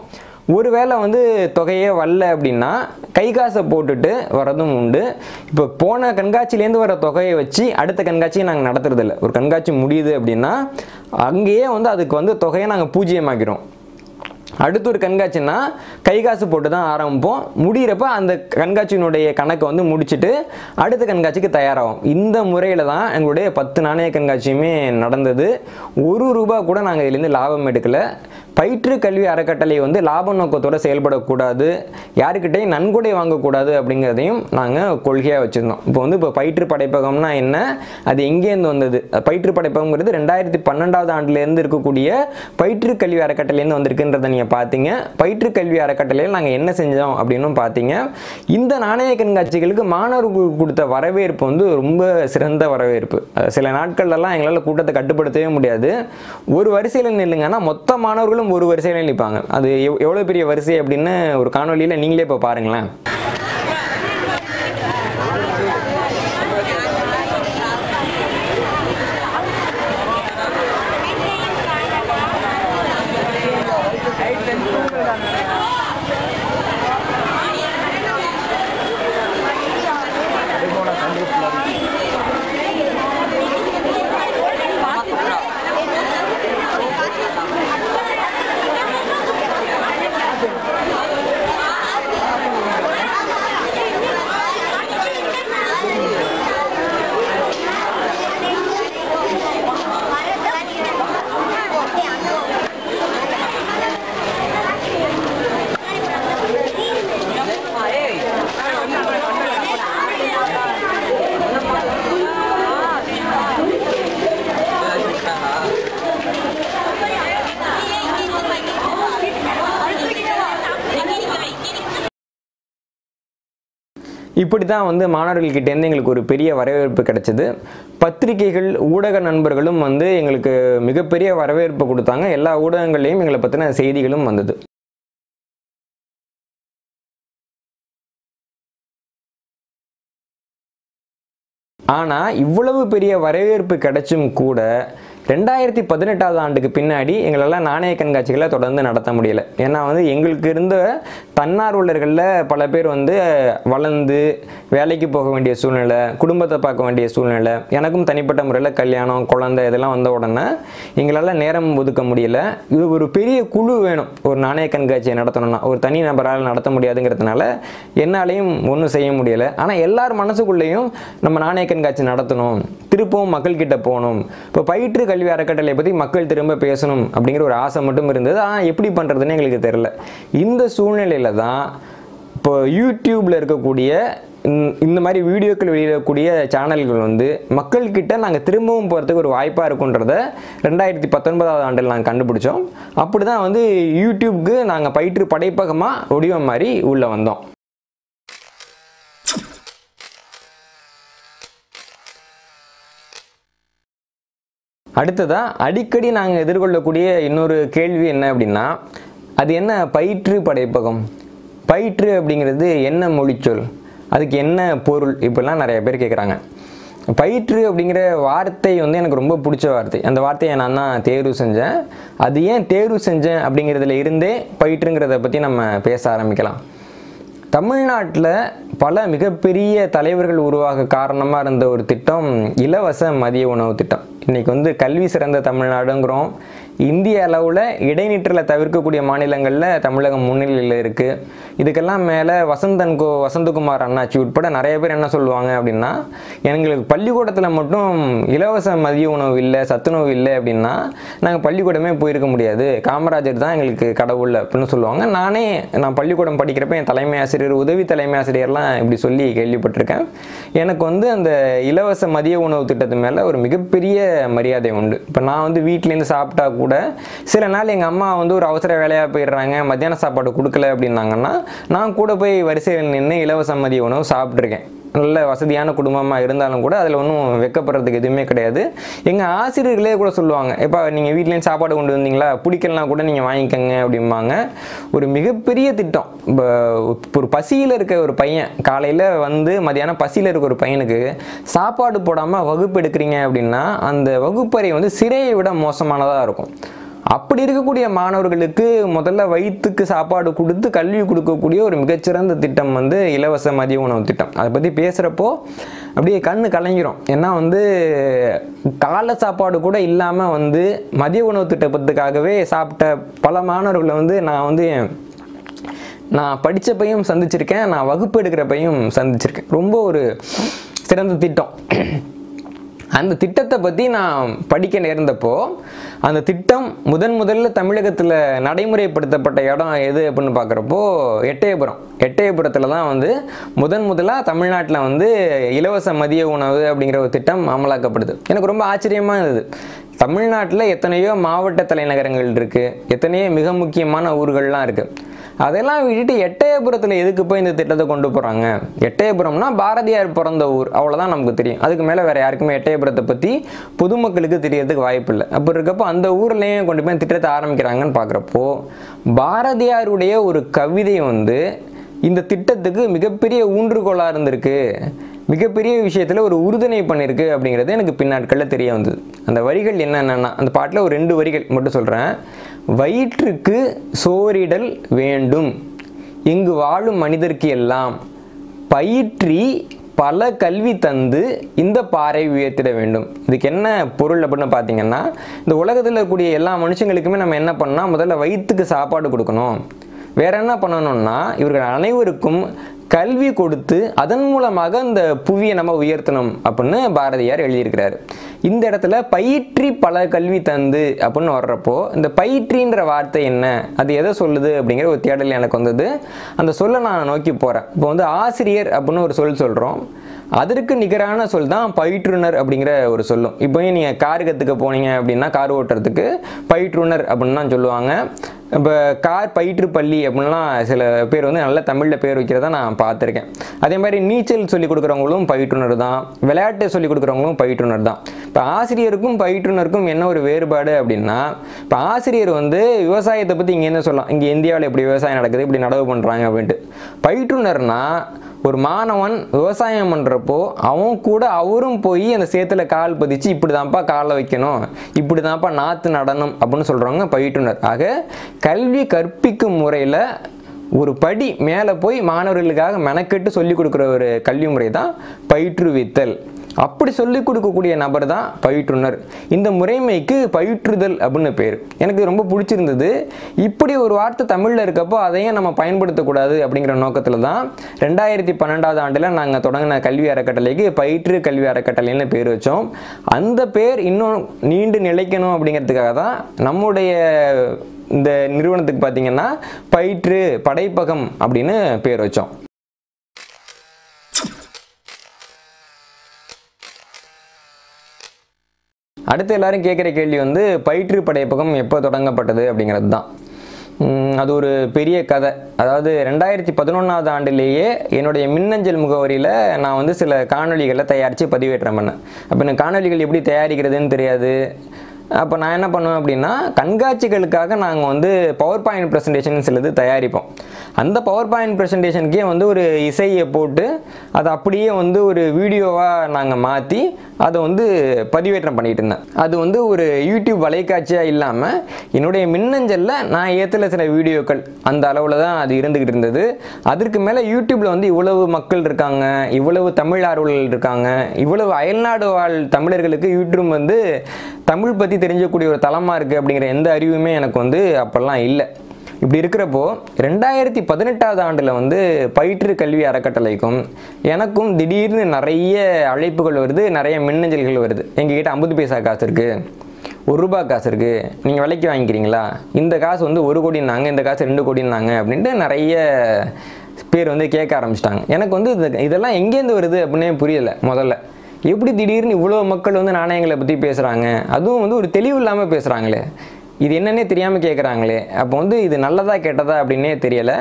ஒருவேளை வந்து தொகையே வரல அப்படின்னா கை காசை போட்டுட்டு வரதும் உண்டு இப்போ போன கண்காட்சியிலேருந்து வர தொகையை வச்சு அடுத்த கண்காட்சியை நாங்கள் நடத்துறதில்ல ஒரு கண்காட்சி முடியுது அப்படின்னா அங்கேயே வந்து அதுக்கு வந்து தொகையை நாங்கள் பூஜ்ஜியமாக்கிறோம் அடுத்து ஒரு கண்காட்சினா கை காசு போட்டு தான் ஆரம்பிப்போம் முடிகிறப்ப அந்த கண்காட்சியினுடைய கணக்கை வந்து முடிச்சுட்டு அடுத்த கண்காட்சிக்கு தயாராகும் இந்த முறையில் தான் எங்களுடைய பத்து நாணய கண்காட்சியுமே நடந்தது ஒரு ரூபா கூட நாங்கள் இதுலேருந்து லாபம் எடுக்கலை பயிற்று கல்வி அறக்கட்டளை வந்து லாப நோக்கத்தோடு செயல்படக்கூடாது யாருக்கிட்டையும் நன்கொடை வாங்கக்கூடாது அப்படிங்கிறதையும் நாங்கள் கொள்கையாக வச்சுருந்தோம் இப்போ வந்து இப்போ பயிற்று படைப்பகம்னா என்ன அது எங்கேருந்து வந்தது பயிற்று படைப்பகம்ங்கிறது ரெண்டாயிரத்தி பன்னெண்டாவது ஆண்டுலேருந்து இருக்கக்கூடிய பயிற்று கல்வி அறக்கட்டளையிலேருந்து வந்திருக்குன்றதை நீங்கள் பார்த்தீங்க பயிற்று கல்வி அறக்கட்டளையில் நாங்கள் என்ன செஞ்சோம் அப்படின்னு பார்த்தீங்க இந்த நாணய கண்காட்சிகளுக்கு மாணவர்களுக்கு கொடுத்த வரவேற்பு வந்து ரொம்ப சிறந்த வரவேற்பு அஹ் சில நாட்கள்லாம் எங்களால் கூட்டத்தை கட்டுப்படுத்தவே முடியாது ஒரு வரிசையில் நில்லுங்கன்னா மொத்த மாணவர்களும் ஒரு வரிசையில் நிற்பாங்க அது எவ் எவ்வளோ பெரிய வரிசை அப்படின்னு ஒரு காணொலியில் நீங்களே இப்போ பாருங்களேன் இப்படி தான் வந்து மாணவர்கள்கிட்டேருந்து எங்களுக்கு ஒரு பெரிய வரவேற்பு கிடைச்சது பத்திரிகைகள் ஊடக நண்பர்களும் வந்து எங்களுக்கு மிகப்பெரிய வரவேற்பு கொடுத்தாங்க எல்லா ஊடகங்கள்லையும் எங்களை பற்றின செய்திகளும் வந்தது ஆனால் இவ்வளவு பெரிய வரவேற்பு கிடைச்சும் கூட ரெண்டாயிரத்தி பதினெட்டாவது ஆண்டுக்கு பின்னாடி எங்களால் நாணய கண்காட்சிகளை தொடர்ந்து நடத்த முடியல ஏன்னா வந்து எங்களுக்கு இருந்த தன்னார்வலர்களில் பல பேர் வந்து வளர்ந்து வேலைக்கு போக வேண்டிய சூழ்நிலை குடும்பத்தை பார்க்க வேண்டிய சூழ்நிலை எனக்கும் தனிப்பட்ட முறையில் கல்யாணம் குழந்தை இதெல்லாம் வந்த உடனே எங்களால் நேரம் ஒதுக்க முடியல இது ஒரு பெரிய குழு வேணும் ஒரு நாணய கண்காட்சியை நடத்தணும்னா ஒரு தனி நபரால் நடத்த முடியாதுங்கிறதுனால என்னாலையும் ஒன்றும் செய்ய முடியலை ஆனால் எல்லார் மனசுக்குள்ளேயும் நம்ம நாணய கண்காட்சி நடத்தணும் திருப்பவும் மக்கள்கிட்ட போகணும் இப்போ பயிற்று கல்வி அறக்கட்டளை பற்றி மக்கள் திரும்ப பேசணும் அப்படிங்கிற ஒரு ஆசை மட்டும் இருந்தது ஆனால் எப்படி பண்ணுறதுன்னு எங்களுக்கு தெரில இந்த சூழ்நிலையில் தான் இப்போ யூடியூப்பில் இருக்கக்கூடிய இந்த- இந்த மாதிரி வீடியோக்கள் வெளியிடக்கூடிய சேனல்கள் வந்து மக்கள்கிட்ட நாங்கள் திரும்பவும் போகிறதுக்கு ஒரு வாய்ப்பாக இருக்குன்றத ரெண்டாயிரத்தி பத்தொன்பதாவது ஆண்டில் நாங்கள் கண்டுபிடிச்சோம் அப்படி தான் வந்து யூடியூப்க்கு நாங்கள் பயிற்று படைப்பகமாக வடிவம் மாதிரி உள்ளே வந்தோம் அடுத்ததாக அடிக்கடி நாங்கள் எதிர்கொள்ளக்கூடிய இன்னொரு கேள்வி என்ன அப்படின்னா அது என்ன பயிற்று படைப்பகம் பயிற்று அப்படிங்கிறது என்ன மொழிச்சொல் அதுக்கு என்ன பொருள் இப்படிலாம் நிறைய பேர் கேட்குறாங்க பயிற்று அப்படிங்கிற வார்த்தை வந்து எனக்கு ரொம்ப பிடிச்ச வார்த்தை அந்த வார்த்தையை நான் தான் தேர்வு செஞ்சேன் அது ஏன் தேர்வு செஞ்சேன் அப்படிங்கிறதுல இருந்தே பயிற்றுங்கிறத பற்றி நம்ம பேச ஆரம்பிக்கலாம் தமிழ்நாட்டில் பல மிகப்பெரிய தலைவர்கள் உருவாக காரணமாக இருந்த ஒரு திட்டம் இலவச மதிய உணவு திட்டம் இன்றைக்கி வந்து கல்வி சிறந்த தமிழ்நாடுங்கிறோம் இந்திய அளவில் இடைநிற்றலை தவிர்க்கக்கூடிய மாநிலங்களில் தமிழகம் முன்னிலையில் இருக்குது இதுக்கெல்லாம் மேலே வசந்தன் கோ வசந்தகுமார் அண்ணாச்சி உட்பட நிறைய பேர் என்ன சொல்லுவாங்க அப்படின்னா எங்களுக்கு பள்ளிக்கூடத்தில் மட்டும் இலவச மதிய உணவு இல்லை சத்துணவு இல்லை அப்படின்னா நாங்கள் பள்ளிக்கூடமே போயிருக்க முடியாது காமராஜர் தான் எங்களுக்கு கடவுள் அப்படின்னு சொல்லுவாங்க நானே நான் பள்ளிக்கூடம் படிக்கிறப்ப என் தலைமை ஆசிரியர் உதவி தலைமை ஆசிரியர்லாம் இப்படி சொல்லி கேள்விப்பட்டிருக்கேன் எனக்கு வந்து அந்த இலவச மதிய உணவு திட்டத்து மேலே ஒரு மிகப்பெரிய மரியாதை உண்டு இப்போ நான் வந்து வீட்டிலேருந்து சாப்பிட்டா கூட சில நாள் எங்கள் அம்மா வந்து ஒரு அவசர வேலையாக போயிடுறாங்க மத்தியான சாப்பாடு கொடுக்கல அப்படின்னாங்கன்னா நான் கூட போய் வரிசையில் நின்று இலவச மதிய உணவு சாப்பிட்ருக்கேன் நல்ல வசதியான குடும்பமாக இருந்தாலும் கூட அதில் ஒன்றும் வெக்கப்படுறதுக்கு எதுவுமே கிடையாது எங்கள் ஆசிரியர்களே கூட சொல்லுவாங்க எப்போ நீங்கள் வீட்லேருந்து சாப்பாடு கொண்டு வந்தீங்களா பிடிக்கலாம் கூட நீங்கள் வாங்கிக்கோங்க அப்படிம்பாங்க ஒரு மிகப்பெரிய திட்டம் இப்போ ஒரு பசியில் இருக்க ஒரு பையன் காலையில் வந்து மதியானம் பசியில் இருக்க ஒரு பையனுக்கு சாப்பாடு போடாமல் வகுப்பு எடுக்கிறீங்க அப்படின்னா அந்த வகுப்பறை வந்து சிறையை விட மோசமானதாக இருக்கும் அப்படி இருக்கக்கூடிய மாணவர்களுக்கு முதல்ல வயிற்றுக்கு சாப்பாடு கொடுத்து கல்வி கொடுக்கக்கூடிய ஒரு மிகச்சிறந்த திட்டம் வந்து இலவச மதிய உணவு திட்டம் அதை பற்றி பேசுகிறப்போ அப்படியே கண்ணு கலங்கிரும் ஏன்னா வந்து காலை சாப்பாடு கூட இல்லாமல் வந்து மதிய உணவு திட்டத்துக்காகவே சாப்பிட்ட பல மாணவர்களை வந்து நான் வந்து நான் படித்த பையும் சந்திச்சிருக்கேன் நான் வகுப்பு எடுக்கிற பையும் சந்திச்சிருக்கேன் ரொம்ப ஒரு சிறந்த திட்டம் அந்த திட்டத்தை பற்றி நான் படிக்க நேர்ந்தப்போ அந்த திட்டம் முதன் முதல்ல தமிழகத்தில் நடைமுறைப்படுத்தப்பட்ட இடம் எது அப்படின்னு பார்க்குறப்போ எட்டயபுரம் எட்டயபுரத்தில் தான் வந்து முதன் முதலாக தமிழ்நாட்டில் வந்து இலவச மதிய உணவு அப்படிங்கிற ஒரு திட்டம் அமலாக்கப்படுது எனக்கு ரொம்ப ஆச்சரியமாக இருந்தது தமிழ்நாட்டில் எத்தனையோ மாவட்ட தலைநகரங்கள் இருக்குது எத்தனையோ மிக முக்கியமான ஊர்கள்லாம் இருக்குது அதெல்லாம் விட்டுட்டு எட்டயபுரத்தில் எதுக்கு போய் இந்த திட்டத்தை கொண்டு போகிறாங்க எட்டயபுரம்னா பாரதியார் பிறந்த ஊர் அவ்வளோதான் நமக்கு தெரியும் அதுக்கு மேலே வேறு யாருக்குமே எட்டயபுரத்தை பற்றி பொதுமக்களுக்கு தெரியறதுக்கு வாய்ப்பு இல்லை அப்படி இருக்கப்போ அந்த ஊர்லேயும் கொண்டு போய் திட்டத்தை ஆரம்பிக்கிறாங்கன்னு பார்க்குறப்போ பாரதியாருடைய ஒரு கவிதை வந்து இந்த திட்டத்துக்கு மிகப்பெரிய ஊன்றுகோலாக இருந்திருக்கு மிகப்பெரிய விஷயத்தில் ஒரு உறுதுணை பண்ணியிருக்கு அப்படிங்கிறது எனக்கு பின்னாட்களில் தெரிய வந்தது அந்த வரிகள் என்னென்னா அந்த பாட்டில் ஒரு ரெண்டு வரிகள் மட்டும் சொல்கிறேன் வயிற்றுக்கு சோறிடல் வேண்டும் இங்கு வாழும் மனிதர்க்கு எல்லாம் பயிற்றி பல கல்வி தந்து இந்த பாறை உயர்த்திட வேண்டும் இதுக்கு என்ன பொருள் அப்படின்னு பார்த்தீங்கன்னா இந்த உலகத்தில் இருக்கக்கூடிய எல்லா மனுஷங்களுக்குமே நம்ம என்ன பண்ணால் முதல்ல வயிற்றுக்கு சாப்பாடு கொடுக்கணும் வேற என்ன பண்ணணும்னா இவர்கள் அனைவருக்கும் கல்வி கொடுத்து அதன் மூலமாக இந்த புவியை நம்ம உயர்த்தணும் அப்படின்னு பாரதியார் எழுதியிருக்கிறாரு இந்த இடத்துல பயிற்றி பல கல்வி தந்து அப்படின்னு வர்றப்போ இந்த பயிற்றின்ற வார்த்தை என்ன அது எதை சொல்லுது அப்படிங்கிற ஒரு தேடல் எனக்கு வந்தது அந்த சொல்லை நான் நோக்கி போகிறேன் இப்போ வந்து ஆசிரியர் அப்படின்னு ஒரு சொல் சொல்கிறோம் அதற்கு நிகரான சொல் தான் பயிற்றுனர் அப்படிங்கிற ஒரு சொல்லும் இப்போ நீங்கள் கார் கற்றுக்க போனீங்க அப்படின்னா கார் ஓட்டுறதுக்கு பயிற்றுனர் அப்படின்னு தான் சொல்லுவாங்க இப்போ கார் பயிற்று பள்ளி அப்படின்லாம் சில பேர் வந்து நல்ல தமிழில் பேர் வைக்கிறத நான் பார்த்துருக்கேன் அதே மாதிரி நீச்சல் சொல்லிக் கொடுக்குறவங்களும் பயிற்றுனர் தான் விளையாட்டு சொல்லிக் கொடுக்குறவங்களும் பயிற்றுனர் தான் இப்போ ஆசிரியருக்கும் பயிற்றுனருக்கும் என்ன ஒரு வேறுபாடு அப்படின்னா இப்போ ஆசிரியர் வந்து விவசாயத்தை பற்றி இங்கே என்ன சொல்லலாம் இங்கே இந்தியாவில் எப்படி விவசாயம் நடக்குது இப்படி நடவு பண்ணுறாங்க அப்படின்ட்டு பயிற்றுனர்னா ஒரு மாணவன் விவசாயம் பண்ணுறப்போ அவன் கூட அவரும் போய் அந்த சேத்துல கால் பதிச்சு இப்படி தான்ப்பா காலை வைக்கணும் இப்படி தான்ப்பா நாற்று நடணும் அப்படின்னு சொல்கிறவங்க பயிற்றுனர் ஆக கல்வி கற்பிக்கும் முறையில் ஒரு படி மேலே போய் மாணவர்களுக்காக மெனக்கெட்டு சொல்லிக் கொடுக்குற ஒரு கல்வி முறை தான் பயிற்றுவித்தல் அப்படி சொல்லிக் கொடுக்கக்கூடிய நபர் தான் பயிற்றுனர் இந்த முறைமைக்கு பயிற்றுதல் அப்படின்னு பேர் எனக்கு ரொம்ப பிடிச்சிருந்தது இப்படி ஒரு வார்த்தை தமிழில் இருக்கப்போ அதையும் நம்ம பயன்படுத்தக்கூடாது அப்படிங்கிற நோக்கத்தில் தான் ரெண்டாயிரத்தி பன்னெண்டாவது ஆண்டில் நாங்கள் தொடங்கின கல்வி அறக்கட்டளைக்கு பயிற்று கல்வி அறக்கட்டளைன்னு பேர் வச்சோம் அந்த பேர் இன்னும் நீண்டு நிலைக்கணும் அப்படிங்கிறதுக்காக தான் நம்முடைய இந்த நிறுவனத்துக்கு பார்த்தீங்கன்னா பயிற்று படைப்பகம் அப்படின்னு பேர் வச்சோம் அடுத்து எல்லாரும் கேட்குற கேள்வி வந்து பயிற்று படைப்பகம் எப்போ தொடங்கப்பட்டது அப்படிங்கிறது தான் உம், அது ஒரு பெரிய கதை அதாவது ரெண்டாயிரத்தி பதினொன்றாவது ஆண்டிலேயே என்னுடைய மின்னஞ்சல் முகவரியில் நான் வந்து சில காணொளிகளை தயாரித்து பதிவேற்றம் பண்ணேன் அப்போ எனக்கு காணொளிகள் எப்படி தயாரிக்கிறதுன்னு தெரியாது அப்போ நான் என்ன பண்ணுவேன் அப்படின்னா கண்காட்சிகளுக்காக நாங்கள் வந்து பவர் பாயிண்ட் ப்ரெசன்டேஷன் சிலது தயாரிப்போம் அந்த பவர் பாயிண்ட் ப்ரெசன்டேஷனுக்கே வந்து ஒரு இசையை போட்டு அதை அப்படியே வந்து ஒரு வீடியோவாக நாங்கள் மாற்றி அதை வந்து பதிவேற்றம் பண்ணிட்டு இருந்தேன் அது வந்து ஒரு யூடியூப் வலைக்காட்சியாக இல்லாமல் என்னுடைய மின்னஞ்சலில் நான் ஏற்றுல சில வீடியோக்கள் அந்த அளவில் தான் அது இருந்துக்கிட்டு இருந்தது அதற்கு மேலே யூடியூப்பில் வந்து இவ்வளவு மக்கள் இருக்காங்க இவ்வளவு தமிழ் ஆர்வலர்கள் இருக்காங்க இவ்வளவு அயல்நாடு வாழ் தமிழர்களுக்கு யூடியூப் வந்து தமிழ் பற்றி தெரிஞ்சக்கூடிய ஒரு தளமாக இருக்குது அப்படிங்கிற எந்த அறிவுமே எனக்கு வந்து அப்போல்லாம் இல்லை இப்படி இருக்கிறப்போ ரெண்டாயிரத்தி பதினெட்டாவது ஆண்டில் வந்து பயிற்று கல்வி அறக்கட்டளைக்கும் எனக்கும் திடீர்னு நிறைய அழைப்புகள் வருது நிறைய மின்னஞ்சல்கள் வருது எங்ககிட்ட ஐம்பது பைசா காசு இருக்குது ஒரு ரூபாய் காசு இருக்குது நீங்கள் விலைக்கு வாங்கிக்கிறீங்களா இந்த காசு வந்து ஒரு கோடினாங்க இந்த காசு ரெண்டு கோடினாங்க அப்படின்ட்டு நிறைய பேர் வந்து கேட்க ஆரம்பிச்சிட்டாங்க எனக்கு வந்து இது இதெல்லாம் எங்கேருந்து வருது அப்படின்னே புரியலை முதல்ல எப்படி திடீர்னு இவ்வளோ மக்கள் வந்து நாணயங்களை பற்றி பேசுகிறாங்க அதுவும் வந்து ஒரு தெளிவு இல்லாமல் பேசுகிறாங்களே இது என்னன்னே தெரியாமல் கேட்குறாங்களே அப்போ வந்து இது நல்லதா கெட்டதா அப்படின்னே தெரியலை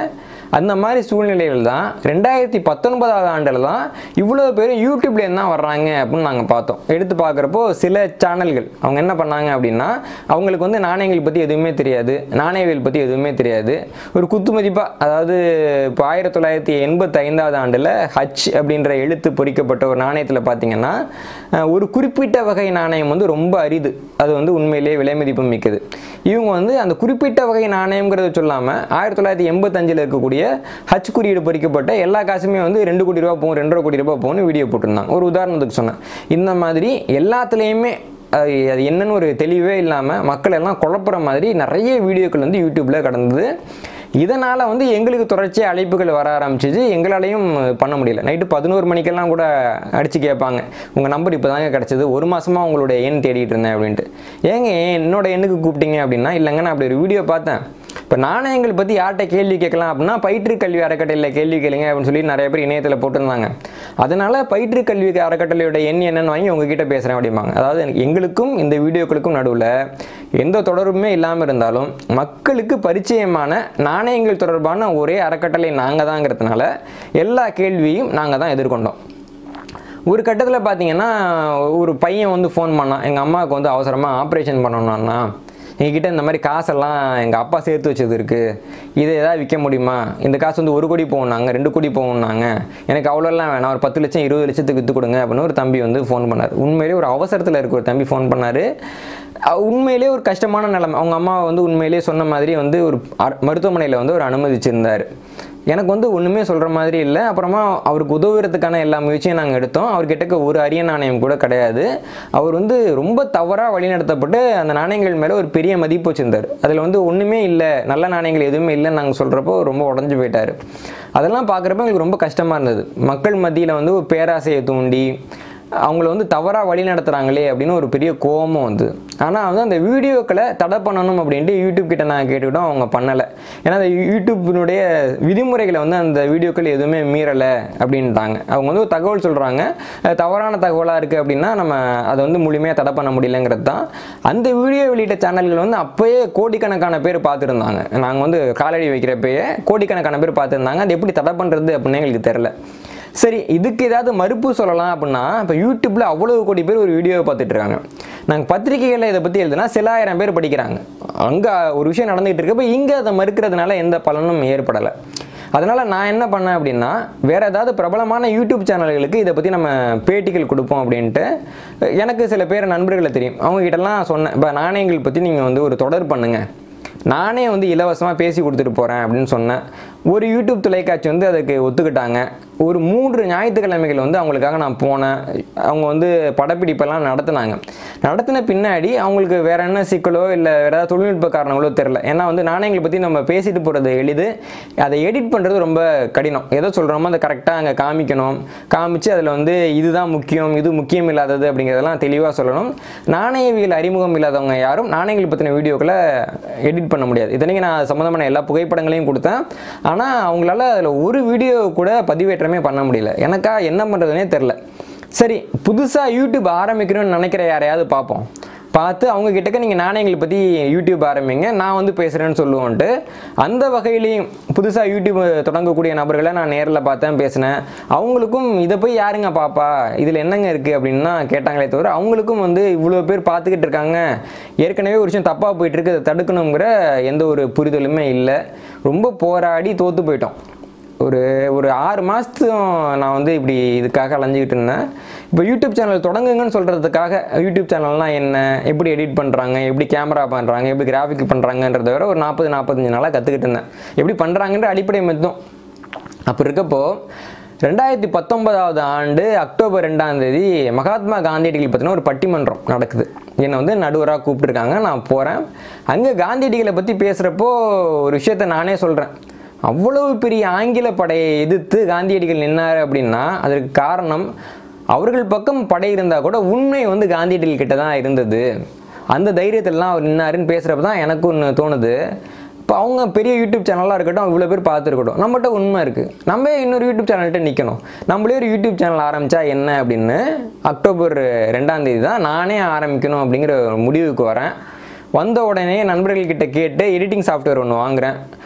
அந்த மாதிரி சூழ்நிலைகள் தான் ரெண்டாயிரத்தி பத்தொன்பதாவது ஆண்டில் தான் இவ்வளோ பேர் யூடியூப்லேருந்து தான் வர்றாங்க அப்படின்னு நாங்கள் பார்த்தோம் எடுத்து பார்க்குறப்போ சில சேனல்கள் அவங்க என்ன பண்ணாங்க அப்படின்னா அவங்களுக்கு வந்து நாணயங்கள் பற்றி எதுவுமே தெரியாது நாணயவியல் பற்றி எதுவுமே தெரியாது ஒரு குத்து மதிப்பாக அதாவது இப்போ ஆயிரத்தி தொள்ளாயிரத்தி எண்பத்தி ஐந்தாவது ஆண்டில் ஹச் அப்படின்ற எழுத்து பொறிக்கப்பட்ட ஒரு நாணயத்தில் பார்த்தீங்கன்னா அஹ், ஒரு குறிப்பிட்ட வகை நாணயம் வந்து ரொம்ப அரிது அது வந்து உண்மையிலேயே விலை மதிப்பு மிக்கது இவங்க வந்து அந்த குறிப்பிட்ட வகை நாணயம்ங்கிறத சொல்லாமல் ஆயிரத்தி தொள்ளாயிரத்தி எண்பத்தஞ்சில் இருக்கக்கூடிய ஹச் குறியீடு பொறிக்கப்பட்ட எல்லா காசுமே வந்து ரெண்டு கோடி ரூபா போகும் ரெண்டரை கோடி ரூபா போகும்னு வீடியோ போட்டிருந்தாங்க ஒரு உதாரணத்துக்கு சொன்னேன் இந்த மாதிரி எல்லாத்துலேயுமே அது அது என்னன்னு ஒரு தெளிவே இல்லாமல் மக்கள் எல்லாம் குழப்புற மாதிரி நிறைய வீடியோக்கள் வந்து யூடியூப்பில் கடந்தது இதனால் வந்து எங்களுக்கு தொடர்ச்சியாக அழைப்புகள் வர ஆரம்பிச்சிச்சு எங்களாலையும் பண்ண முடியல நைட்டு பதினோரு மணிக்கெல்லாம் கூட அடித்து கேட்பாங்க உங்கள் நம்பர் இப்போ தாங்க கிடச்சிது ஒரு மாதமாக உங்களுடைய எண் தேடிட்டு இருந்தேன் அப்படின்ட்டு ஏங்க ஏன் என்னோட எண்ணுக்கு கூப்பிட்டீங்க அப்படின்னா இல்லைங்க நான் அப்படி ஒரு வீடியோ பார்த்தேன் இப்போ நாணயங்கள் பற்றி யார்கிட்ட கேள்வி கேட்கலாம் அப்படின்னா பயிற்று கல்வி அறக்கட்டளையில் கேள்வி கேளுங்க அப்படின்னு சொல்லி நிறைய பேர் இணையத்தில் போட்டிருந்தாங்க அதனால பயிற்று கல்வி அறக்கட்டளையோட எண் என்னன்னு வாங்கி உங்ககிட்ட பேசுகிறேன் அப்படிம்பாங்க அதாவது எனக்கு- எங்களுக்கும் இந்த வீடியோக்களுக்கும் நடுவில் எந்த தொடர்புமே இல்லாமல் இருந்தாலும் மக்களுக்கு பரிச்சயமான நாணயங்கள் தொடர்பான ஒரே அறக்கட்டளை நாங்கள் தாங்கிறதுனால எல்லா கேள்வியும் நாங்கள் தான் எதிர்கொண்டோம் ஒரு கட்டத்தில் பார்த்தீங்கன்னா ஒரு பையன் வந்து ஃபோன் பண்ணான் எங்கள் அம்மாவுக்கு வந்து அவசரமாக ஆப்ரேஷன் பண்ணணும்னா எங்ககிட்ட இந்த மாதிரி காசெல்லாம் எங்கள் அப்பா சேர்த்து வச்சது இருக்குது இதை ஏதாவது விற்க முடியுமா இந்த காசு வந்து ஒரு கோடி போகணுன்னாங்க ரெண்டு கோடி போகணுன்னாங்க எனக்கு அவ்வளோலாம் வேணாம் ஒரு பத்து லட்சம் இருபது லட்சத்துக்கு விற்று கொடுங்க அப்படின்னு ஒரு தம்பி வந்து ஃபோன் பண்ணார் உண்மையிலேயே ஒரு அவசரத்தில் இருக்க ஒரு தம்பி ஃபோன் பண்ணார் உண்மையிலேயே ஒரு கஷ்டமான நிலைமை அவங்க அம்மா வந்து உண்மையிலேயே சொன்ன மாதிரி வந்து ஒரு மருத்துவமனையில் வந்து ஒரு அனுமதிச்சிருந்தார் எனக்கு வந்து ஒன்றுமே சொல்கிற மாதிரி இல்லை அப்புறமா அவருக்கு உதவுறதுக்கான எல்லா முயற்சியும் நாங்கள் எடுத்தோம் அவர்கிட்ட ஒரு அரிய நாணயம் கூட கிடையாது அவர் வந்து ரொம்ப தவறாக வழிநடத்தப்பட்டு அந்த நாணயங்கள் மேலே ஒரு பெரிய மதிப்பு வச்சிருந்தார் அதில் வந்து ஒன்றுமே இல்லை நல்ல நாணயங்கள் எதுவுமே இல்லைன்னு நாங்கள் சொல்கிறப்போ ரொம்ப உடஞ்சி போயிட்டார் அதெல்லாம் பார்க்குறப்ப எங்களுக்கு ரொம்ப கஷ்டமாக இருந்தது மக்கள் மத்தியில் வந்து ஒரு பேராசையை தூண்டி அவங்கள வந்து தவறாக வழி நடத்துகிறாங்களே அப்படின்னு ஒரு பெரிய கோபமும் வந்து ஆனால் வந்து அந்த வீடியோக்களை தடை பண்ணணும் அப்படின்ட்டு யூடியூப் கிட்ட நான் கேட்டுக்கிட்டோம் அவங்க பண்ணலை ஏன்னா அந்த யூடியூப்பினுடைய விதிமுறைகளை வந்து அந்த வீடியோக்கள் எதுவுமே மீறலை அப்படின்ட்டாங்க அவங்க வந்து ஒரு தகவல் சொல்கிறாங்க தவறான தகவலாக இருக்குது அப்படின்னா நம்ம அதை வந்து முழுமையாக தடை பண்ண முடியலங்கிறது தான் அந்த வீடியோ வெளியிட்ட சேனல்கள் வந்து அப்போயே கோடிக்கணக்கான பேர் பார்த்துருந்தாங்க நாங்கள் வந்து காலடி வைக்கிறப்பயே கோடிக்கணக்கான பேர் பார்த்துருந்தாங்க அது எப்படி தடை பண்ணுறது அப்படின்னு எங்களுக்கு தெரில சரி இதுக்கு ஏதாவது மறுப்பு சொல்லலாம் அப்படின்னா இப்போ யூடியூப்பில் அவ்வளவு கோடி பேர் ஒரு வீடியோவை பார்த்துட்டு இருக்காங்க நாங்கள் பத்திரிகைகளில் இதை பற்றி எழுதுனா சில ஆயிரம் பேர் படிக்கிறாங்க அங்கே ஒரு விஷயம் நடந்துகிட்டு இருக்கப்போ இங்கே அதை மறுக்கிறதுனால எந்த பலனும் ஏற்படலை அதனால் நான் என்ன பண்ணேன் அப்படின்னா வேறு ஏதாவது பிரபலமான யூடியூப் சேனல்களுக்கு இதை பற்றி நம்ம பேட்டிகள் கொடுப்போம் அப்படின்ட்டு எனக்கு சில பேர் நண்பர்களை தெரியும் அவங்க கிட்டலாம் சொன்னேன் இப்போ நாணயங்கள் பற்றி நீங்கள் வந்து ஒரு தொடர் பண்ணுங்கள் நானே வந்து இலவசமாக பேசி கொடுத்துட்டு போகிறேன் அப்படின்னு சொன்னேன் ஒரு யூடியூப் தொலைக்காட்சி வந்து அதுக்கு ஒத்துக்கிட்டாங்க ஒரு மூன்று ஞாயிற்றுக்கிழமைகள் வந்து அவங்களுக்காக நான் போனேன் அவங்க வந்து படப்பிடிப்பெல்லாம் நடத்துனாங்க நடத்தின பின்னாடி அவங்களுக்கு வேற என்ன சிக்கலோ இல்லை வேற ஏதாவது தொழில்நுட்ப காரணங்களோ தெரில ஏன்னா வந்து நாணயங்களை பற்றி நம்ம பேசிட்டு போகிறது எளிது அதை எடிட் பண்ணுறது ரொம்ப கடினம் எதை சொல்கிறோமோ அதை கரெக்டாக அங்கே காமிக்கணும் காமிச்சு அதில் வந்து இதுதான் முக்கியம் இது முக்கியம் இல்லாதது அப்படிங்கிறதெல்லாம் தெளிவாக சொல்லணும் நாணயவியல் அறிமுகம் இல்லாதவங்க யாரும் நாணயங்கள் பற்றின வீடியோக்களை எடிட் பண்ண முடியாது இத்தனைக்கு நான் சம்மந்தமான எல்லா புகைப்படங்களையும் கொடுத்தேன் ஆனால் அவங்களால அதில் ஒரு வீடியோ கூட பதிவேற்றமே பண்ண முடியல எனக்கா என்ன பண்ணுறதுனே தெரில சரி புதுசாக யூடியூப் ஆரம்பிக்கணும்னு நினைக்கிற யாரையாவது பார்ப்போம் பார்த்து அவங்க கிட்டக்க நீங்கள் நாணயங்களை பற்றி யூடியூப் ஆரம்பிங்க நான் வந்து பேசுகிறேன்னு சொல்லுவோன்ட்டு அந்த வகையிலையும் புதுசாக யூடியூப் தொடங்கக்கூடிய நபர்களை நான் நேரில் பார்த்தேன் பேசினேன் அவங்களுக்கும் இதை போய் யாருங்க பாப்பா இதில் என்னங்க இருக்குது அப்படின்னு தான் கேட்டாங்களே தவிர அவங்களுக்கும் வந்து இவ்வளோ பேர் பார்த்துக்கிட்டு இருக்காங்க ஏற்கனவே ஒரு விஷயம் தப்பாக போயிட்டு இருக்கு அதை தடுக்கணுங்கிற எந்த ஒரு புரிதலுமே இல்லை ரொம்ப போராடி தோற்று போயிட்டோம் ஒரு ஒரு ஆறு மாதத்தும் நான் வந்து இப்படி இதுக்காக அலைஞ்சிக்கிட்டு இருந்தேன் இப்போ யூடியூப் சேனல் தொடங்குங்கன்னு சொல்கிறதுக்காக யூடியூப் சேனல்னால் என்ன எப்படி எடிட் பண்ணுறாங்க எப்படி கேமரா பண்ணுறாங்க எப்படி கிராஃபிக் பண்ணுறாங்கன்றத விட ஒரு நாற்பது நாற்பத்தஞ்சு நாளாக கற்றுக்கிட்டு இருந்தேன் எப்படி பண்ணுறாங்கன்ற அடிப்படை மட்டும் அப்போ இருக்கப்போ ரெண்டாயிரத்தி பத்தொன்பதாவது ஆண்டு அக்டோபர் ரெண்டாம் தேதி மகாத்மா காந்தியடிகள் பற்றின ஒரு பட்டிமன்றம் நடக்குது என்னை வந்து நடுவராக கூப்பிட்டுருக்காங்க நான் போகிறேன் அங்கே காந்தியடிகளை பற்றி பேசுகிறப்போ ஒரு விஷயத்த நானே சொல்கிறேன் அவ்வளவு பெரிய ஆங்கில படையை எதிர்த்து காந்தியடிகள் நின்னார் அப்படின்னா அதற்கு காரணம் அவர்கள் பக்கம் படை இருந்தால் கூட உண்மை வந்து காந்தியடிகள் கிட்ட தான் இருந்தது அந்த தைரியத்திலலாம் அவர் நின்னாருன்னு பேசுகிறப்ப தான் எனக்கு ஒன்று தோணுது இப்போ அவங்க பெரிய யூடியூப் சேனலாக இருக்கட்டும் இவ்வளோ பேர் பார்த்துருக்கட்டும் நம்மகிட்ட உண்மை இருக்குது நம்ம இன்னொரு யூடியூப் சேனல்கிட்ட நிற்கணும் நம்மளே ஒரு யூடியூப் சேனல் ஆரம்பித்தா என்ன அப்படின்னு அக்டோபர் ரெண்டாம் தேதி தான் நானே ஆரம்பிக்கணும் அப்படிங்கிற ஒரு முடிவுக்கு வரேன் வந்த உடனே நண்பர்கள்கிட்ட கேட்டு எடிட்டிங் சாஃப்ட்வேர் ஒன்று வாங்குறேன்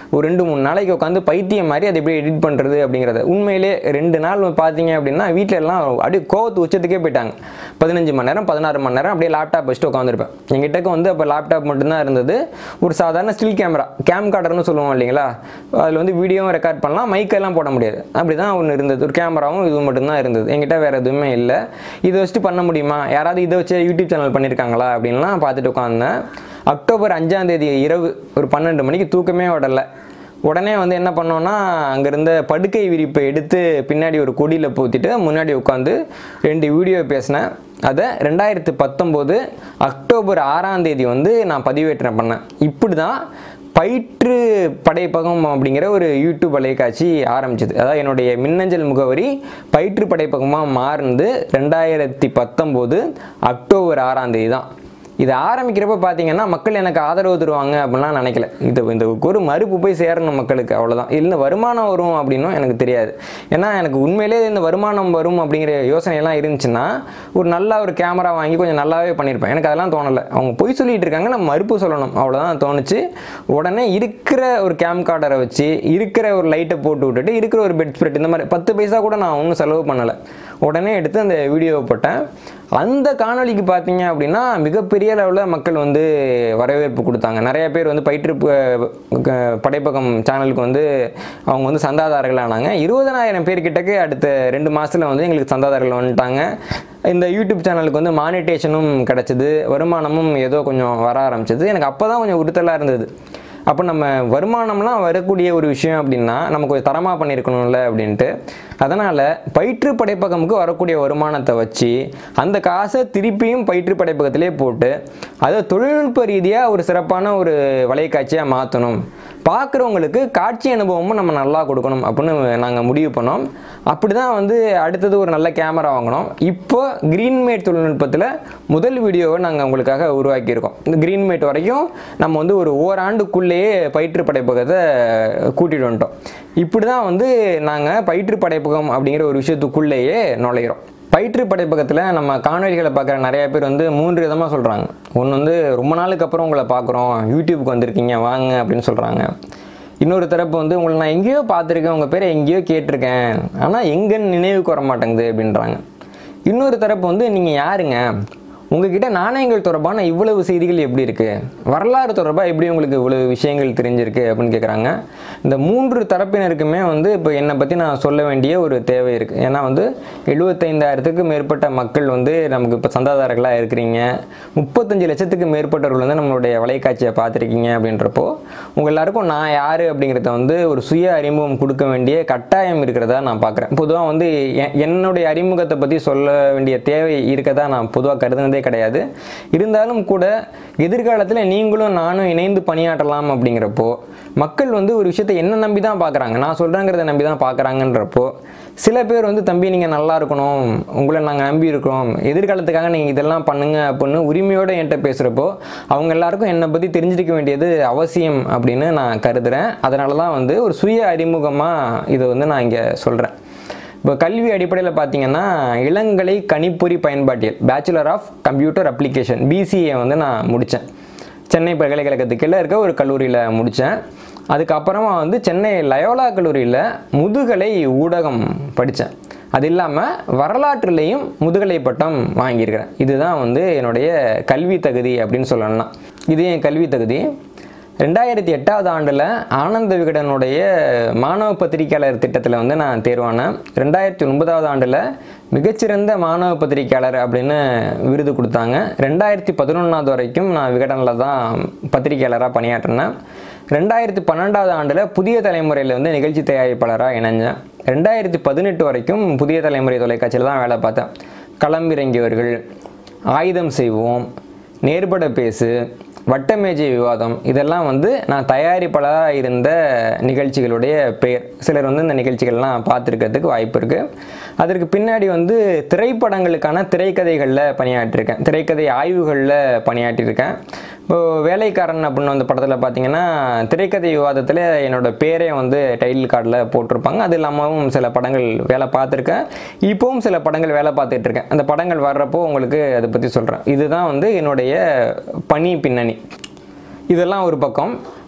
ஒரு ரெண்டு மூணு நாளைக்கு உட்காந்து பைத்தியம் மாதிரி அதை எப்படி எடிட் பண்ணுறது அப்படிங்கிறத உண்மையிலே ரெண்டு நாள் பார்த்தீங்க அப்படின்னா வீட்டில் எல்லாம் அப்படியே கோவத்து உச்சத்துக்கே போயிட்டாங்க பதினஞ்சு மணி நேரம் பதினாறு மணி நேரம் அப்படியே லேப்டாப் வச்சுட்டு உட்காந்துருப்பேன் எங்கிட்டக்க வந்து அப்போ லேப்டாப் மட்டும்தான் இருந்தது ஒரு சாதாரண ஸ்டில் கேமரா கேம் கார்டர்னு சொல்லுவோம் இல்லைங்களா அதில் வந்து வீடியோவும் ரெக்கார்ட் பண்ணலாம் மைக்கெல்லாம் போட முடியாது அப்படி தான் ஒன்று இருந்தது ஒரு கேமராவும் இது மட்டும்தான் இருந்தது என்கிட்ட வேறு எதுவுமே இல்லை இதை வச்சுட்டு பண்ண முடியுமா யாராவது இதை வச்சு யூடியூப் சேனல் பண்ணியிருக்காங்களா அப்படின்லாம் பார்த்துட்டு உட்காந்தேன் அக்டோபர் அஞ்சாம் தேதி இரவு ஒரு பன்னெண்டு மணிக்கு தூக்கமே விடலை உடனே வந்து என்ன பண்ணோன்னா அங்கே இருந்த படுக்கை விரிப்பை எடுத்து பின்னாடி ஒரு கொடியில் பூத்திட்டு முன்னாடி உட்காந்து ரெண்டு வீடியோ பேசினேன் அதை ரெண்டாயிரத்து பத்தொம்போது அக்டோபர் ஆறாம் தேதி வந்து நான் பதிவேற்றம் பண்ணேன் இப்படி தான் பயிற்று படைப்பகம் அப்படிங்கிற ஒரு யூடியூப் அலைக்காட்சி ஆரம்பிச்சது அதாவது என்னுடைய மின்னஞ்சல் முகவரி பயிற்று படைப்பகமாக மாறினது ரெண்டாயிரத்தி பத்தொம்போது அக்டோபர் ஆறாம் தேதி தான் இது ஆரம்பிக்கிறப்ப பார்த்தீங்கன்னா மக்கள் எனக்கு ஆதரவு தருவாங்க அப்படின்லாம் நினைக்கல இது இந்த ஒரு மறுப்பு போய் சேரணும் மக்களுக்கு அவ்வளோதான் இல்லை வருமானம் வரும் அப்படின்னும் எனக்கு தெரியாது ஏன்னா எனக்கு உண்மையிலே இந்த வருமானம் வரும் அப்படிங்கிற யோசனையெல்லாம் இருந்துச்சுன்னா ஒரு நல்ல ஒரு கேமரா வாங்கி கொஞ்சம் நல்லாவே பண்ணியிருப்பேன் எனக்கு அதெல்லாம் தோணலை அவங்க பொய் சொல்லிட்டு இருக்காங்க நம்ம மறுப்பு சொல்லணும் அவ்வளோதான் தோணுச்சு உடனே இருக்கிற ஒரு கேம் கார்டரை வச்சு இருக்கிற ஒரு லைட்டை போட்டு விட்டுட்டு இருக்கிற ஒரு பெட் ஸ்ப்ரெட் இந்த மாதிரி பத்து பைசா கூட நான் ஒன்றும் செலவு பண்ணலை உடனே எடுத்து அந்த வீடியோவை போட்டேன் அந்த காணொளிக்கு பார்த்தீங்க அப்படின்னா மிகப்பெரிய லெவலில் மக்கள் வந்து வரவேற்பு கொடுத்தாங்க நிறைய பேர் வந்து பயிற்று ப- க- படைப்பகம் சேனலுக்கு வந்து அவங்க வந்து சந்தாதாரர்கள் ஆனாங்க இருபதனாயிரம் பேர் கிட்டக்கு அடுத்த ரெண்டு மாதத்தில் வந்து எங்களுக்கு சந்தாதாரர்கள் வந்துட்டாங்க இந்த யூடியூப் சேனலுக்கு வந்து மானிட்டேஷனும் கிடச்சிது வருமானமும் ஏதோ கொஞ்சம் வர ஆரம்பிச்சது எனக்கு அப்போ தான் கொஞ்சம் உறுத்தலாக இருந்தது அப்போ நம்ம வருமானம்லாம் வரக்கூடிய ஒரு விஷயம் அப்படின்னா நம்ம கொஞ்சம் தரமாக பண்ணியிருக்கணும்ல அப்படின்ட்டு அதனால் பயிற்று படைப்பகமுக்கு வரக்கூடிய வருமானத்தை வச்சு அந்த காசை திருப்பியும் பயிற்று படைப்பகத்திலே போட்டு அதை தொழில்நுட்ப ரீதியாக ஒரு சிறப்பான ஒரு வலைக்காட்சியாக மாற்றணும் பார்க்குறவங்களுக்கு காட்சி அனுபவமும் நம்ம நல்லா கொடுக்கணும் அப்படின்னு நாங்கள் முடிவு பண்ணோம் அப்படி தான் வந்து அடுத்தது ஒரு நல்ல கேமரா வாங்கினோம் இப்போ க்ரீன்மேட் தொழில்நுட்பத்தில் முதல் வீடியோவை நாங்கள் உங்களுக்காக உருவாக்கியிருக்கோம் இந்த க்ரீன்மேட் வரைக்கும் நம்ம வந்து ஒரு ஓராண்டுக்குள்ளேயே பயிற்று படைப்பகத்தை கூட்டிகிட்டு வந்துட்டோம் இப்படி தான் வந்து நாங்கள் பயிற்று படைப்பகம் அப்படிங்கிற ஒரு விஷயத்துக்குள்ளேயே நுழையிறோம் பயிற்று படைப்பகத்தில் நம்ம காணொலிகளை பார்க்குற நிறைய பேர் வந்து மூன்று விதமாக சொல்கிறாங்க ஒன்று வந்து ரொம்ப நாளுக்கு அப்புறம் உங்களை பார்க்குறோம் யூடியூப்க்கு வந்திருக்கீங்க வாங்க அப்படின்னு சொல்கிறாங்க இன்னொரு தரப்பு வந்து உங்களை நான் எங்கேயோ பார்த்துருக்கேன் உங்கள் பேரை எங்கேயோ கேட்டிருக்கேன் ஆனால் எங்கன்னு நினைவுக்கு வர மாட்டேங்குது அப்படின்றாங்க இன்னொரு தரப்பு வந்து நீங்கள் யாருங்க உங்ககிட்ட நாணயங்கள் தொடர்பான இவ்வளவு செய்திகள் எப்படி இருக்குது வரலாறு தொடர்பாக எப்படி உங்களுக்கு இவ்வளவு விஷயங்கள் தெரிஞ்சிருக்கு அப்படின்னு கேட்குறாங்க இந்த மூன்று தரப்பினருக்குமே வந்து இப்போ என்னை பற்றி நான் சொல்ல வேண்டிய ஒரு தேவை இருக்குது ஏன்னா வந்து எழுபத்தைந்தாயிரத்துக்கு மேற்பட்ட மக்கள் வந்து நமக்கு இப்போ சந்தாதாரர்களாக இருக்கிறீங்க முப்பத்தஞ்சு லட்சத்துக்கு மேற்பட்டவர்கள் வந்து நம்மளுடைய வலைக்காட்சியை பார்த்துருக்கீங்க அப்படின்றப்போ உங்கள் எல்லாருக்கும் நான் யார் அப்படிங்கிறத வந்து ஒரு சுய அறிமுகம் கொடுக்க வேண்டிய கட்டாயம் இருக்கிறதா நான் பார்க்குறேன் பொதுவாக வந்து எ- என்னுடைய அறிமுகத்தை பற்றி சொல்ல வேண்டிய தேவை இருக்கதா நான் பொதுவாக கருதுனதே கிடையாது இருந்தாலும் கூட எதிர்காலத்தில் நீங்களும் நானும் இணைந்து பணியாற்றலாம் அப்படிங்கிறப்போ மக்கள் வந்து ஒரு விஷயத்தை என்ன நம்பி தான் பார்க்குறாங்க நான் சொல்கிறேங்கிறத நம்பி தான் பார்க்குறாங்கன்றப்போ சில பேர் வந்து தம்பி நீங்கள் நல்லா இருக்கணும் உங்களை நாங்கள் நம்பி இருக்கிறோம் எதிர்காலத்துக்காக நீங்கள் இதெல்லாம் பண்ணுங்க அப்படின்னு உரிமையோடு என்கிட்ட பேசுகிறப்போ அவங்க எல்லாருக்கும் என்னை பற்றி தெரிஞ்சிருக்க வேண்டியது அவசியம் அப்படின்னு நான் கருதுகிறேன் அதனால தான் வந்து ஒரு சுய அறிமுகமாக இதை வந்து நான் இங்கே சொல்கிறேன் இப்போ கல்வி அடிப்படையில் பார்த்தீங்கன்னா இளங்கலை கணிப்பொறி பயன்பாட்டியல் bachelor of computer application BCA வந்து நான் முடித்தேன் சென்னை பல்கலைக்கழகத்துக்கு கீழே இருக்க ஒரு கல்லூரியில் முடித்தேன் அதுக்கப்புறமா வந்து சென்னை லயோலா கல்லூரியில் முதுகலை ஊடகம் படித்தேன் அது இல்லாமல் வரலாற்றுலேயும் முதுகலை பட்டம் வாங்கியிருக்கிறேன் இதுதான் வந்து என்னுடைய கல்வி தகுதி அப்படின்னு சொல்லணும்னா இது என் கல்வி தகுதி ரெண்டாயிரத்தி எட்டாவது ஆண்டில் ஆனந்த விகடனுடைய மாணவ பத்திரிக்கையாளர் திட்டத்தில் வந்து நான் தேர்வானேன் ரெண்டாயிரத்தி ஒன்பதாவது ஆண்டில் மிகச்சிறந்த மாணவ பத்திரிக்கையாளர் அப்படின்னு விருது கொடுத்தாங்க ரெண்டாயிரத்தி பதினொன்றாவது வரைக்கும் நான் விகடனில் தான் பத்திரிக்கையாளராக பணியாற்றினேன் ரெண்டாயிரத்தி பன்னெண்டாவது ஆண்டில் புதிய தலைமுறையில் வந்து நிகழ்ச்சி தயாரிப்பாளராக இணைஞ்சேன் ரெண்டாயிரத்தி பதினெட்டு வரைக்கும் புதிய தலைமுறை தொலைக்காட்சியில் தான் வேலை பார்த்தேன் களமிறங்கியவர்கள் ஆயுதம் செய்வோம் நேர்பட பேசு வட்டமேஜை விவாதம் இதெல்லாம் வந்து நான் தயாரிப்பாளராக இருந்த நிகழ்ச்சிகளுடைய பெயர் சிலர் வந்து இந்த நிகழ்ச்சிகள்லாம் பார்த்துருக்கிறதுக்கு வாய்ப்பு இருக்குது அதற்கு பின்னாடி வந்து திரைப்படங்களுக்கான திரைக்கதைகளில் பணியாற்றிருக்கேன் திரைக்கதை ஆய்வுகளில் பணியாற்றியிருக்கேன் இப்போ வேலைக்காரன் அப்படின்னு அந்த படத்தில் பார்த்தீங்கன்னா திரைக்கதை விவாதத்தில் என்னோட பேரே வந்து டைட்டில் கார்டில் போட்டிருப்பாங்க அது இல்லாமலும் சில படங்கள் வேலை பார்த்துருக்கேன் இப்போவும் சில படங்கள் வேலை பார்த்துட்டு இருக்கேன் அந்த படங்கள் வர்றப்போ உங்களுக்கு அதை பற்றி சொல்கிறேன் இதுதான் வந்து என்னுடைய பணி பின்னணி இதெல்லாம் ஒரு பக்கம்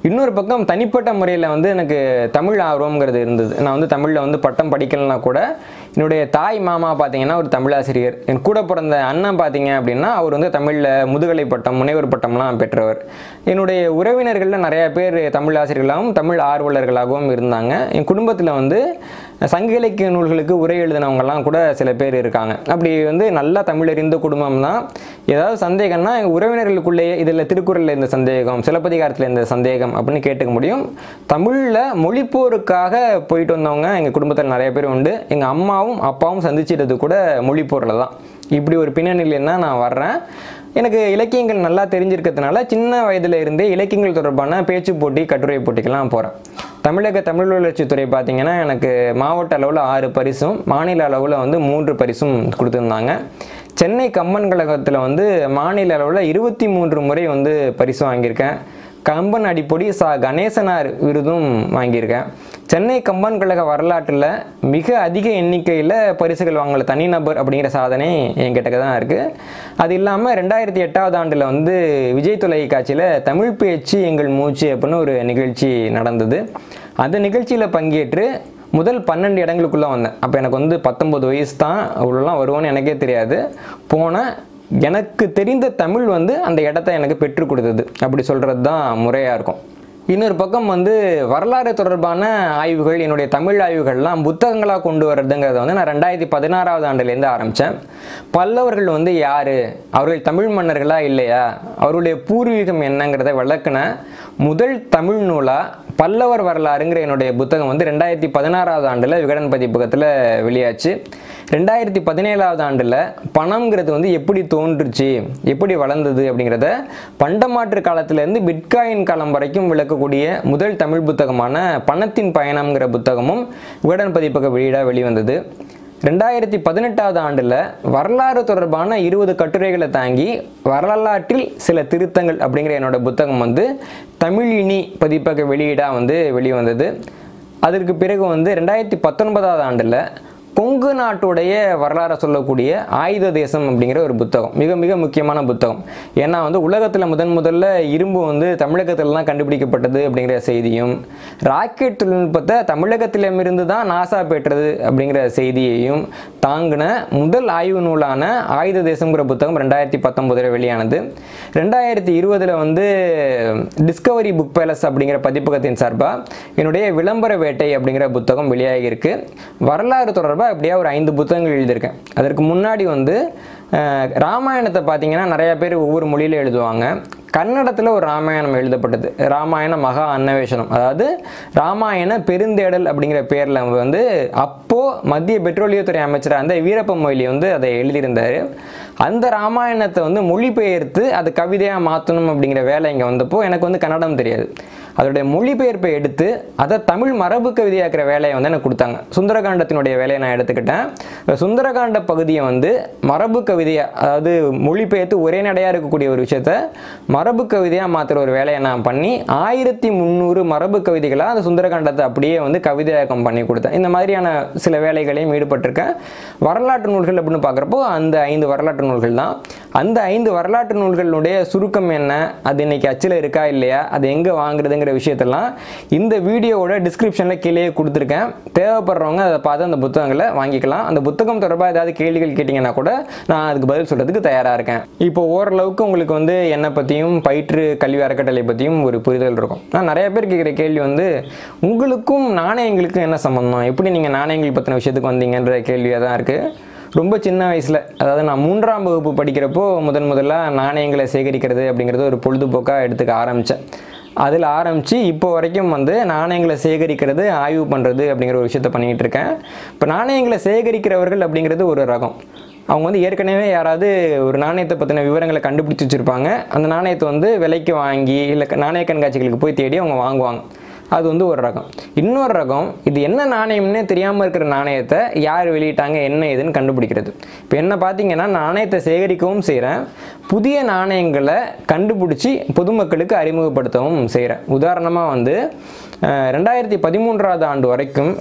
இன்னொரு பக்கம் தனிப்பட்ட முறையில் வந்து எனக்கு தமிழ் ஆர்வம்ங்கிறது இருந்தது நான் வந்து தமிழில் வந்து பட்டம் படிக்கலைன்னா கூட என்னுடைய தாய் மாமா பார்த்தீங்கன்னா ஒரு தமிழாசிரியர் என் கூட பிறந்த அண்ணன் பார்த்தீங்க அப்படின்னா அவர் வந்து தமிழில் முதுகலை பட்டம் முனைவர் பட்டம்லாம் பெற்றவர் என்னுடைய உறவினர்களில் நிறைய பேர் தமிழ் ஆசிரியர்களாகவும் தமிழ் ஆர்வலர்களாகவும் இருந்தாங்க என் குடும்பத்தில் வந்து சங்க இலக்கிய நூல்களுக்கு உரை எழுதினவங்கலாம் கூட சில பேர் இருக்காங்க அப்படி வந்து நல்லா தமிழ் அறிந்த குடும்பம் தான் ஏதாவது சந்தேகம்னா எங்கள் உறவினர்களுக்குள்ளேயே இதில் திருக்குறளில் இந்த சந்தேகம் சிலப்பதிகாரத்தில் இந்த சந்தேகம் அப்படின்னு கேட்டுக்க முடியும் தமிழில் மொழிப்போருக்காக போயிட்டு வந்தவங்க எங்கள் குடும்பத்தில் நிறைய பேர் உண்டு எங்கள் அம்மாவும் அப்பாவும் சந்திச்சிட்டது கூட மொழிப்போரில் தான் இப்படி ஒரு பின்னணியிலேருந்து தான் நான் வர்றேன் எனக்கு இலக்கியங்கள் நல்லா தெரிஞ்சிருக்கிறதுனால சின்ன வயதில் இருந்தே இலக்கியங்கள் தொடர்பான பேச்சு போட்டி கட்டுரை போட்டிக்கெல்லாம் போகிறேன் தமிழக தமிழ் வளர்ச்சித்துறை பார்த்தீங்கன்னா எனக்கு மாவட்ட அளவில் ஆறு பரிசும் மாநில அளவில் வந்து மூன்று பரிசும் கொடுத்துருந்தாங்க சென்னை கம்பன் கழகத்தில் வந்து மாநில அளவில் இருபத்தி மூன்று முறை வந்து பரிசு வாங்கியிருக்கேன் கம்பன் அடிப்பொடி சா கணேசனார் விருதும் வாங்கியிருக்கேன் சென்னை கம்பன் கழக வரலாற்றில் மிக அதிக எண்ணிக்கையில் பரிசுகள் வாங்கல தனிநபர் அப்படிங்கிற சாதனை என்கிட்ட தான் இருக்குது அது இல்லாமல் ரெண்டாயிரத்தி எட்டாவது ஆண்டில் வந்து விஜய் தொலைக்காட்சியில் தமிழ் பேச்சு எங்கள் மூச்சு அப்படின்னு ஒரு நிகழ்ச்சி நடந்தது அந்த நிகழ்ச்சியில் பங்கேற்று முதல் பன்னெண்டு இடங்களுக்குள்ளே வந்தேன் அப்போ எனக்கு வந்து பத்தொம்பது வயசு தான் அவ்வளோலாம் வருவோன்னு எனக்கே தெரியாது போனேன் எனக்கு தெரிந்த தமிழ் வந்து அந்த இடத்த எனக்கு பெற்றுக் கொடுத்தது அப்படி சொல்கிறது தான் முறையாக இருக்கும் இன்னொரு பக்கம் வந்து வரலாறு தொடர்பான ஆய்வுகள் என்னுடைய தமிழ் ஆய்வுகள்லாம் புத்தகங்களாக கொண்டு வர்றதுங்கிறத வந்து நான் ரெண்டாயிரத்தி பதினாறாவது ஆண்டுலேருந்து ஆரம்பித்தேன் பல்லவர்கள் வந்து யார் அவர்கள் தமிழ் மன்னர்களா இல்லையா அவருடைய பூர்வீகம் என்னங்கிறத விளக்குன முதல் தமிழ் நூலாக பல்லவர் வரலாறுங்கிற என்னுடைய புத்தகம் வந்து ரெண்டாயிரத்தி பதினாறாவது ஆண்டில் விகடன் பதிப்பகத்தில் வெளியாச்சு ரெண்டாயிரத்தி பதினேழாவது ஆண்டில் பணம்ங்கிறது வந்து எப்படி தோன்றுச்சு எப்படி வளர்ந்தது அப்படிங்கிறத பண்டமாற்று காலத்திலேருந்து பிட்காயின் காலம் வரைக்கும் விளக்கக்கூடிய முதல் தமிழ் புத்தகமான பணத்தின் பயணம்ங்கிற புத்தகமும் விகடன் பதிப்பக வெளியீடாக வெளிவந்தது ரெண்டாயிரத்தி பதினெட்டாவது ஆண்டில் வரலாறு தொடர்பான இருபது கட்டுரைகளை தாங்கி வரலாற்றில் சில திருத்தங்கள் அப்படிங்கிற என்னோட புத்தகம் வந்து தமிழினி பதிப்பக வெளியீடாக வந்து வெளிவந்தது அதற்கு பிறகு வந்து ரெண்டாயிரத்தி பத்தொன்பதாவது ஆண்டில் கொங்கு நாட்டுடைய வரலாறை சொல்லக்கூடிய ஆயுத தேசம் அப்படிங்கிற ஒரு புத்தகம் மிக மிக முக்கியமான புத்தகம் ஏன்னா வந்து உலகத்தில் முதன் முதல்ல இரும்பு வந்து தமிழகத்தில் தான் கண்டுபிடிக்கப்பட்டது அப்படிங்கிற செய்தியும் ராக்கெட் தொழில்நுட்பத்தை தமிழகத்திலமிருந்து தான் நாசா பெற்றது அப்படிங்கிற செய்தியையும் தாங்கின முதல் ஆய்வு நூலான ஆயுத தேசம்ங்கிற புத்தகம் ரெண்டாயிரத்தி பத்தொம்போதில் வெளியானது ரெண்டாயிரத்தி இருபதில் வந்து டிஸ்கவரி புக் பேலஸ் அப்படிங்கிற பதிப்பகத்தின் சார்பாக என்னுடைய விளம்பர வேட்டை அப்படிங்கிற புத்தகம் வெளியாகியிருக்கு வரலாறு தொடர்பாக அப்படியே ஒரு ஐந்து புத்தகங்கள் எழுதியிருக்கேன் அதற்கு முன்னாடி வந்து அஹ், ராமாயணத்தை பார்த்தீங்கன்னா நிறைய பேர் ஒவ்வொரு மொழியில் எழுதுவாங்க கன்னடத்தில் ஒரு ராமாயணம் எழுதப்பட்டது ராமாயண மகா அன்னவேஷனம் அதாவது ராமாயண பெருந்தேடல் அப்படிங்கிற பேரில் வந்து அப்போது மத்திய பெட்ரோலியத்துறை அமைச்சர் அந்த வீரப்ப மொய்லி வந்து அதை எழுதியிருந்தார் அந்த ராமாயணத்தை வந்து மொழிபெயர்த்து அது கவிதையாக மாற்றணும் அப்படிங்கிற வேலை இங்கே வந்தப்போ எனக்கு வந்து கன்னடம் தெரியாது அதோடைய மொழிபெயர்ப்பை எடுத்து அதை தமிழ் மரபு கவிதையாக்குற வேலையை வந்து எனக்கு கொடுத்தாங்க சுந்தரகாண்டத்தினுடைய வேலையை நான் எடுத்துக்கிட்டேன் இந்த சுந்தரகாண்ட பகுதியை வந்து மரபு கவிதையாக அதாவது மொழிபெயர்த்து ஒரே நடையாக இருக்கக்கூடிய ஒரு விஷயத்த மரபு கவிதையாக மாற்றுற ஒரு வேலையை நான் பண்ணி ஆயிரத்தி முந்நூறு மரபு கவிதைகளாக அந்த சுந்தரகாண்டத்தை அப்படியே வந்து கவிதையாக்கம் பண்ணி கொடுத்தேன் இந்த மாதிரியான சில வேலைகளையும் ஈடுபட்டிருக்கேன் வரலாற்று நூல்கள் அப்படின்னு பார்க்குறப்போ அந்த ஐந்து வரலாற்று நூல்கள் தான் அந்த ஐந்து வரலாற்று நூல்களுடைய சுருக்கம் என்ன அது இன்னைக்கு அச்சில் இருக்கா இல்லையா அது எங்கே வாங்குறதுங்கிற விஷயத்தெல்லாம் இந்த வீடியோவோட டிஸ்கிரிப்ஷனில் கீழே கொடுத்துருக்கேன் தேவைப்படுறவங்க அதை பார்த்து அந்த புத்தகங்களை வாங்கிக்கலாம் அந்த புத்தகம் தொடர்பாக ஏதாவது கேள்விகள் கேட்டிங்கன்னா கூட நான் அதுக்கு பதில் சொல்கிறதுக்கு தயாராக இருக்கேன் இப்போ ஓரளவுக்கு உங்களுக்கு வந்து என்னை பற்றியும் பயிற்று கல்வி அறக்கட்டளை பற்றியும் ஒரு புரிதல் இருக்கும் நான் நிறைய பேர் கேட்குற கேள்வி வந்து உங்களுக்கும் நாணயங்களுக்கும் என்ன சம்மந்தம் எப்படி நீங்கள் நாணயங்கள் பற்றின விஷயத்துக்கு வந்தீங்கன்ற கேள்வியாக தான் இருக்குது ரொம்ப சின்ன வயசில் அதாவது நான் மூன்றாம் வகுப்பு படிக்கிறப்போ முதன் முதல்ல நாணயங்களை சேகரிக்கிறது அப்படிங்கிறது ஒரு பொழுதுபோக்காக எடுத்துக்க ஆரம்பித்தேன் அதில் ஆரம்பித்து இப்போ வரைக்கும் வந்து நாணயங்களை சேகரிக்கிறது ஆய்வு பண்ணுறது அப்படிங்கிற ஒரு விஷயத்த பண்ணிக்கிட்டு இருக்கேன் இப்போ நாணயங்களை சேகரிக்கிறவர்கள் அப்படிங்கிறது ஒரு ரகம் அவங்க வந்து ஏற்கனவே யாராவது ஒரு நாணயத்தை பற்றின விவரங்களை கண்டுபிடிச்சி வச்சுருப்பாங்க அந்த நாணயத்தை வந்து விலைக்கு வாங்கி இல்லை நாணய கண்காட்சிகளுக்கு போய் தேடி அவங்க வாங்குவாங்க அது வந்து ஒரு ரகம் இன்னொரு ரகம் இது என்ன நாணயம்னே தெரியாமல் இருக்கிற நாணயத்தை யார் வெளியிட்டாங்க என்ன ஏதுன்னு கண்டுபிடிக்கிறது இப்போ என்ன பார்த்தீங்கன்னா நாணயத்தை சேகரிக்கவும் செய்கிறேன் புதிய நாணயங்களை கண்டுபிடிச்சி பொதுமக்களுக்கு அறிமுகப்படுத்தவும் செய்கிறேன் உதாரணமாக வந்து அஹ், ரெண்டாயிரத்தி பதிமூன்றாவது ஆண்டு வரைக்கும்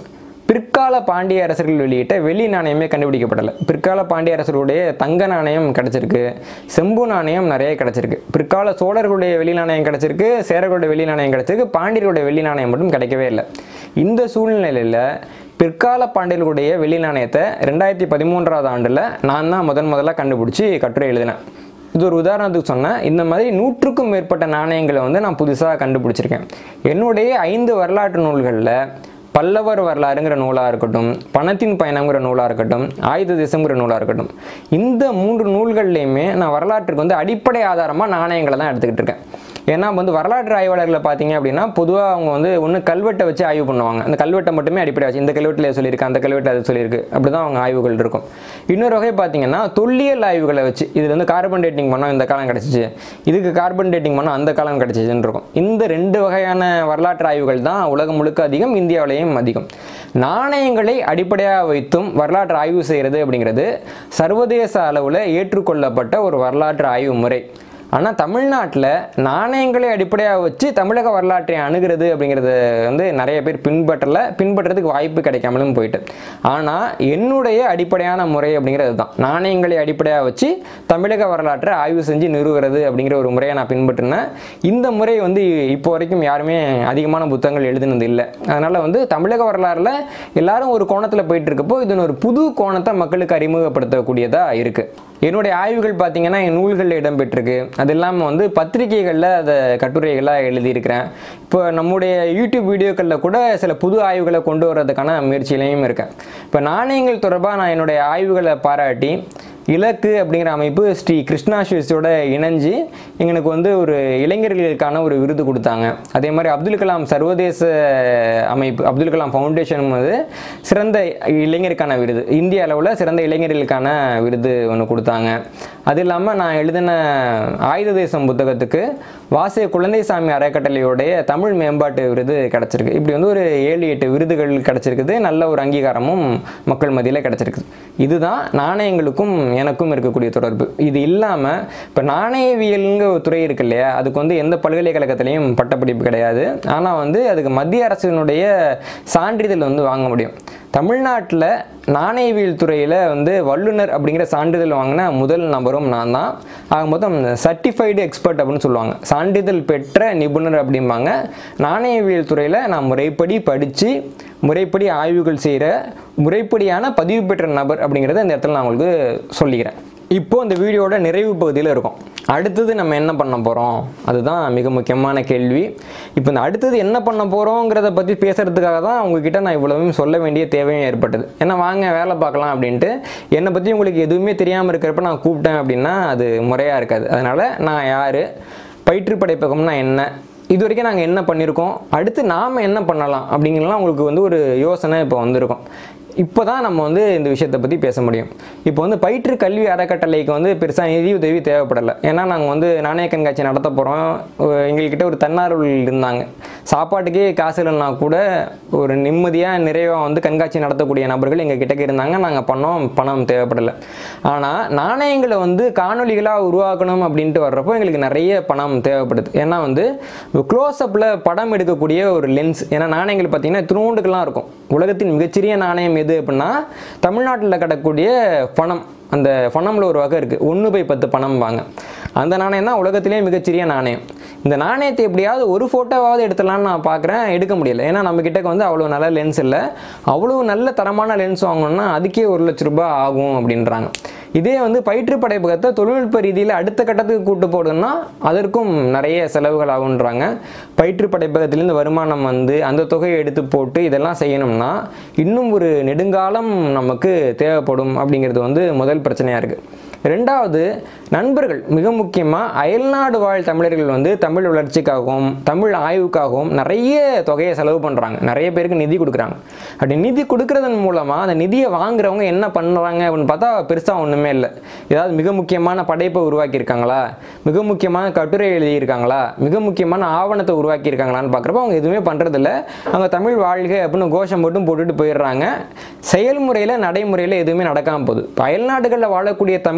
பிற்கால பாண்டிய அரசர்கள் வெளியிட்ட வெள்ளி நாணயமே கண்டுபிடிக்கப்படலை பிற்கால பாண்டிய அரசர்களுடைய தங்க நாணயம் கிடச்சிருக்கு செம்பு நாணயம் நிறைய கிடச்சிருக்கு பிற்கால சோழர்களுடைய வெள்ளி நாணயம் கிடச்சிருக்கு சேரர்களுடைய வெள்ளி நாணயம் கிடச்சிருக்கு பாண்டியர்களுடைய வெள்ளி நாணயம் மட்டும் கிடைக்கவே இல்லை இந்த சூழ்நிலையில் பிற்கால பாண்டியர்களுடைய வெள்ளி நாணயத்தை ரெண்டாயிரத்தி பதிமூன்றாவது ஆண்டில் நான் தான் முதன் முதல்ல கண்டுபிடிச்சி கட்டுரை எழுதினேன் இது ஒரு உதாரணத்துக்கு சொன்னேன் இந்த மாதிரி நூற்றுக்கும் மேற்பட்ட நாணயங்களை வந்து நான் புதுசாக கண்டுபிடிச்சிருக்கேன் என்னுடைய ஐந்து வரலாற்று நூல்களில் பல்லவர் வரலாறுங்கிற நூலாக இருக்கட்டும் பணத்தின் பயணங்கிற நூலாக இருக்கட்டும் ஆயுத தேசங்கிற நூலாக இருக்கட்டும் இந்த மூன்று நூல்கள்லையுமே நான் வரலாற்றுக்கு வந்து அடிப்படை ஆதாரமாக நாணயங்களை தான் எடுத்துக்கிட்டு இருக்கேன் ஏன்னா வந்து வரலாற்று ஆய்வாளர்களை பார்த்தீங்க அப்படின்னா பொதுவாக அவங்க வந்து ஒன்று கல்வெட்டை வச்சு ஆய்வு பண்ணுவாங்க அந்த கல்வெட்டை மட்டுமே அடிப்படை வச்சு இந்த கல்வெட்டில் இது சொல்லியிருக்கு அந்த கல்வெட்டில் அது சொல்லியிருக்கு அப்படி தான் அவங்க ஆய்வுகள் இருக்கும் இன்னொரு வகை பார்த்தீங்கன்னா தொல்லியல் ஆய்வுகளை வச்சு இது வந்து கார்பன் டேட்டிங் பண்ணோம் இந்த காலம் கிடச்சிச்சு இதுக்கு கார்பன் டேட்டிங் பண்ணோம் அந்த காலம் கிடச்சிச்சுன்னு இருக்கும் இந்த ரெண்டு வகையான வரலாற்று ஆய்வுகள் தான் உலகம் முழுக்க அதிகம் இந்தியாவிலேயும் அதிகம் நாணயங்களை அடிப்படையாக வைத்தும் வரலாற்று ஆய்வு செய்கிறது அப்படிங்கிறது சர்வதேச அளவில் ஏற்றுக்கொள்ளப்பட்ட ஒரு வரலாற்று ஆய்வு முறை ஆனால் தமிழ்நாட்டில் நாணயங்களை அடிப்படையாக வச்சு தமிழக வரலாற்றை அணுகிறது அப்படிங்கிறது வந்து நிறைய பேர் பின்பற்றல பின்பற்றுறதுக்கு வாய்ப்பு கிடைக்காமலும் போயிட்டு ஆனால் என்னுடைய அடிப்படையான முறை அப்படிங்கிறது தான் நாணயங்களை அடிப்படையாக வச்சு தமிழக வரலாற்றை ஆய்வு செஞ்சு நிறுவுறது அப்படிங்கிற ஒரு முறையை நான் பின்பற்றினேன் இந்த முறை வந்து இப்போ வரைக்கும் யாருமே அதிகமான புத்தகங்கள் எழுதுனது இல்லை அதனால் வந்து தமிழக வரலாறுல எல்லாரும் ஒரு கோணத்தில் போயிட்டு இருக்கப்போ இது ஒரு புது கோணத்தை மக்களுக்கு அறிமுகப்படுத்தக்கூடியதாக இருக்குது என்னுடைய ஆய்வுகள் பார்த்தீங்கன்னா என் நூல்களில் இடம்பெற்றிருக்கு அது இல்லாமல் வந்து பத்திரிகைகளில் அதை கட்டுரைகளாக எழுதியிருக்கிறேன் இப்போ நம்முடைய யூடியூப் வீடியோக்களில் கூட சில புது ஆய்வுகளை கொண்டு வர்றதுக்கான முயற்சியிலையும் இருக்கேன் இப்போ நாணயங்கள் தொடர்பாக நான் என்னுடைய ஆய்வுகளை பாராட்டி இலக்கு அப்படிங்கிற அமைப்பு ஸ்ரீ கிருஷ்ணா ஸ்வீஸோட இணைஞ்சு எங்களுக்கு வந்து ஒரு இளைஞர்களுக்கான ஒரு விருது கொடுத்தாங்க அதே மாதிரி அப்துல் கலாம் சர்வதேச அமைப்பு அப்துல் கலாம் ஃபவுண்டேஷன் வந்து சிறந்த இளைஞருக்கான விருது இந்திய அளவில் சிறந்த இளைஞர்களுக்கான விருது ஒன்று கொடுத்தாங்க அது இல்லாமல் நான் எழுதின ஆயுத தேசம் புத்தகத்துக்கு வாசிய குழந்தைசாமி அறக்கட்டளையோடைய தமிழ் மேம்பாட்டு விருது கிடச்சிருக்கு இப்படி வந்து ஒரு ஏழு எட்டு விருதுகள் கிடச்சிருக்குது நல்ல ஒரு அங்கீகாரமும் மக்கள் மத்தியில் கிடச்சிருக்குது இதுதான் நாணயங்களுக்கும் எனக்கும் இருக்கக்கூடிய தொடர்பு இது இல்லாமல் இப்போ நாணயவியல்ங்கிற ஒரு துறை இருக்கு இல்லையா அதுக்கு வந்து எந்த பல்கலைக்கழகத்திலையும் பட்டப்படிப்பு கிடையாது ஆனால் வந்து அதுக்கு மத்திய அரசினுடைய சான்றிதழ் வந்து வாங்க முடியும் தமிழ்நாட்டில் நாணயவியல் துறையில் வந்து வல்லுனர் அப்படிங்கிற சான்றிதழ் வாங்கின முதல் நபரும் நான் தான் ஆக மொத்தம் சர்டிஃபைடு எக்ஸ்பர்ட் அப்படின்னு சொல்லுவாங்க சான்றிதழ் பெற்ற நிபுணர் அப்படிம்பாங்க நாணயவியல் துறையில் நான் முறைப்படி படித்து முறைப்படி ஆய்வுகள் செய்கிற முறைப்படியான பதிவு பெற்ற நபர் அப்படிங்கிறத இந்த இடத்துல நான் உங்களுக்கு சொல்லிக்கிறேன் இப்போ இந்த வீடியோட நிறைவு பகுதியில் இருக்கும் அடுத்தது நம்ம என்ன பண்ண போகிறோம் அதுதான் மிக முக்கியமான கேள்வி இப்போ இந்த அடுத்தது என்ன பண்ண போகிறோங்கிறத பற்றி பேசுகிறதுக்காக தான் உங்ககிட்ட நான் இவ்வளவும் சொல்ல வேண்டிய தேவையும் ஏற்பட்டது ஏன்னா வாங்க வேலை பார்க்கலாம் அப்படின்ட்டு என்னை பற்றி உங்களுக்கு எதுவுமே தெரியாமல் இருக்கிறப்ப நான் கூப்பிட்டேன் அப்படின்னா அது முறையாக இருக்காது அதனால் நான் யார் பயிற்று படைப்பகம்னா என்ன இது வரைக்கும் நாங்கள் என்ன பண்ணியிருக்கோம் அடுத்து நாம் என்ன பண்ணலாம் அப்படிங்கிறலாம் உங்களுக்கு வந்து ஒரு யோசனை இப்போ வந்திருக்கும் இப்போ தான் நம்ம வந்து இந்த விஷயத்தை பற்றி பேச முடியும் இப்போ வந்து பயிற்று கல்வி அறக்கட்டளைக்கு வந்து பெருசாக நிதி உதவி தேவைப்படலை ஏன்னா நாங்கள் வந்து நாணய கண்காட்சி நடத்த போகிறோம் எங்கள்கிட்ட ஒரு தன்னார்வல் இருந்தாங்க சாப்பாட்டுக்கே காசு இல்லைன்னா கூட ஒரு நிம்மதியாக நிறைவாக வந்து கண்காட்சி நடத்தக்கூடிய நபர்கள் எங்கள் கிட்டக்க இருந்தாங்க நாங்கள் பண்ணோம் பணம் தேவைப்படலை ஆனால் நாணயங்களை வந்து காணொலிகளாக உருவாக்கணும் அப்படின்ட்டு வர்றப்போ எங்களுக்கு நிறைய பணம் தேவைப்படுது ஏன்னா வந்து க்ளோஸ்அப்பில் படம் எடுக்கக்கூடிய ஒரு லென்ஸ் ஏன்னா நாணயங்கள் பார்த்தீங்கன்னா திருவுண்டுக்கெல்லாம் இருக்கும் உலகத்தின் மிகச்சிறிய நாணயம் எது அப்படின்னா தமிழ்நாட்டில் கிடக்கூடிய பணம் அந்த பணமில் ஒரு வகை இருக்குது ஒன்று பை பத்து பணம் வாங்க அந்த நாணயம் தான் உலகத்திலே மிகச்சிறிய நாணயம் இந்த நாணயத்தை எப்படியாவது ஒரு ஃபோட்டோவாவது எடுத்துடலான்னு நான் பார்க்குறேன் எடுக்க முடியல ஏன்னா நம்ம கிட்டக்க வந்து அவ்வளோ நல்ல லென்ஸ் இல்லை அவ்வளோ நல்ல தரமான லென்ஸ் வாங்கணும்னா அதுக்கே ஒரு லட்ச ரூபாய் ஆகும் அப்படின்றாங்க இதே வந்து பயிற்று படைப்பகத்தை தொழில்நுட்ப ரீதியில் அடுத்த கட்டத்துக்கு கூட்டு போடுதுன்னா அதற்கும் நிறைய செலவுகள் ஆகுன்றாங்க பயிற்று படைப்பகத்திலேருந்து வருமானம் வந்து அந்த தொகையை எடுத்து போட்டு இதெல்லாம் செய்யணும்னா இன்னும் ஒரு நெடுங்காலம் நமக்கு தேவைப்படும் அப்படிங்கிறது வந்து முதல் பிரச்சனையாக இருக்குது ரெண்டாவது நண்பர்கள் மிக முக்கியமாக அயல்நாடு வாழ் தமிழர்கள் வந்து தமிழ் வளர்ச்சிக்காகவும் தமிழ் ஆய்வுக்காகவும் நிறைய தொகையை செலவு பண்ணுறாங்க நிறைய பேருக்கு நிதி கொடுக்குறாங்க அப்படி நிதி கொடுக்கறதன் மூலமாக அந்த நிதியை வாங்குறவங்க என்ன பண்ணுறாங்க அப்படின்னு பார்த்தா பெருசாக ஒன்றுமே இல்லை ஏதாவது மிக முக்கியமான படைப்பை உருவாக்கியிருக்காங்களா மிக முக்கியமான கட்டுரை எழுதியிருக்காங்களா மிக முக்கியமான ஆவணத்தை உருவாக்கியிருக்காங்களான்னு பார்க்குறப்ப அவங்க எதுவுமே பண்ணுறதில்ல அவங்க தமிழ் வாழ்க அப்படின்னு கோஷம் மட்டும் போட்டுட்டு போயிடுறாங்க செயல்முறையில் நடைமுறையில் எதுவுமே நடக்காமல் போகுது இப்போ அயல்நாடுகளில் வாழக்கூடிய தமிழ்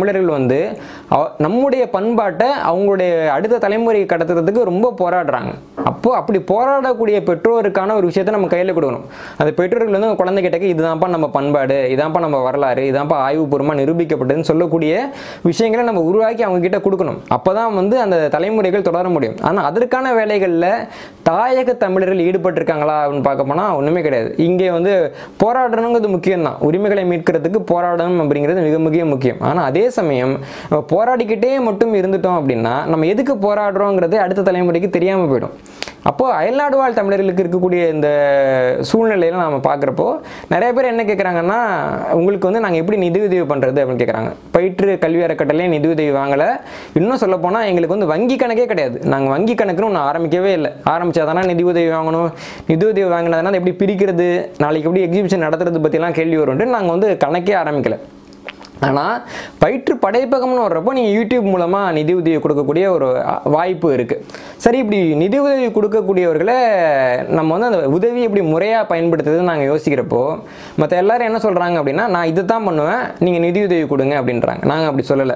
தமிழர்கள் வந்து அவ- நம்முடைய பண்பாட்டை அவங்களுடைய அடுத்த தலைமுறை கடத்துறதுக்கு ரொம்ப போராடுறாங்க அப்போ அப்படி போராடக்கூடிய பெற்றோருக்கான ஒரு விஷயத்தை நம்ம கையில் கொடுக்கணும் அந்த பெற்றோர்கள் வந்து அவங்க குழந்தைகிட்டக்கு இதுதான்ப்பா நம்ம பண்பாடு இதான்ப்பா நம்ம வரலாறு இதான்ப்பா ஆய்வுபூர்வமாக நிரூபிக்கப்பட்டதுன்னு சொல்லக்கூடிய விஷயங்களை நம்ம உருவாக்கி அவங்க கிட்ட கொடுக்கணும் அப்பதான் வந்து அந்த தலைமுறைகள் தொடர முடியும் ஆனால் அதற்கான வேலைகளில் தாயக தமிழர்கள் ஈடுபட்டிருக்காங்களா அப்படின்னு பார்க்க போனால் ஒன்றுமே கிடையாது இங்கே வந்து போராடணுங்கிறது முக்கியம் தான் உரிமைகளை மீட்கிறதுக்கு போராடணும் அப்படிங்கிறது மிக மிக முக்கியம் ஆனால் அதே சமயம் நம்ம போராடிக்கிட்டே மட்டும் இருந்துட்டோம் அப்படின்னா நம்ம எதுக்கு போராடுறோங்கிறது அடுத்த தலைமுறைக்கு தெரியாமல் போயிடும் அப்போது அயல்நாடு வாழ் தமிழர்களுக்கு இருக்கக்கூடிய இந்த சூழ்நிலையில நம்ம பார்க்குறப்போ நிறைய பேர் என்ன கேட்குறாங்கன்னா உங்களுக்கு வந்து நாங்கள் எப்படி நிதியுதவி பண்ணுறது அப்படின்னு கேட்குறாங்க பயிற்று கல்வி அறக்கட்டளையே நிதியுதவி வாங்கலை இன்னும் சொல்ல போனால் எங்களுக்கு வந்து வங்கி கணக்கே கிடையாது நாங்கள் வங்கி கணக்குன்னு ஒன்று ஆரம்பிக்கவே இல்லை ஆரம்பிச்சாதானே நிதி உதவி வாங்கணும் நிதி உதவி வாங்கினதுனால எப்படி பிரிக்கிறது நாளைக்கு எப்படி எக்ஸிபிஷன் நடத்துறது பற்றிலாம் கேள்வி வரும்ட்டு நாங்கள் வந்து கணக்கே ஆரம்பிக்கல ஆனால் பயிற்று படைப்பகம்னு வர்றப்போ நீங்கள் யூடியூப் மூலமாக நிதி உதவி கொடுக்கக்கூடிய ஒரு அ- வாய்ப்பு இருக்குது சரி இப்படி நிதி உதவி கொடுக்கக்கூடியவர்களை நம்ம வந்து அந்த உதவி எப்படி முறையாக பயன்படுத்துறதுன்னு நாங்கள் யோசிக்கிறப்போ மற்ற எல்லாரும் என்ன சொல்கிறாங்க அப்படின்னா நான் இது தான் பண்ணுவேன் நீங்கள் நிதி உதவி கொடுங்க அப்படின்றாங்க நாங்கள் அப்படி சொல்லலை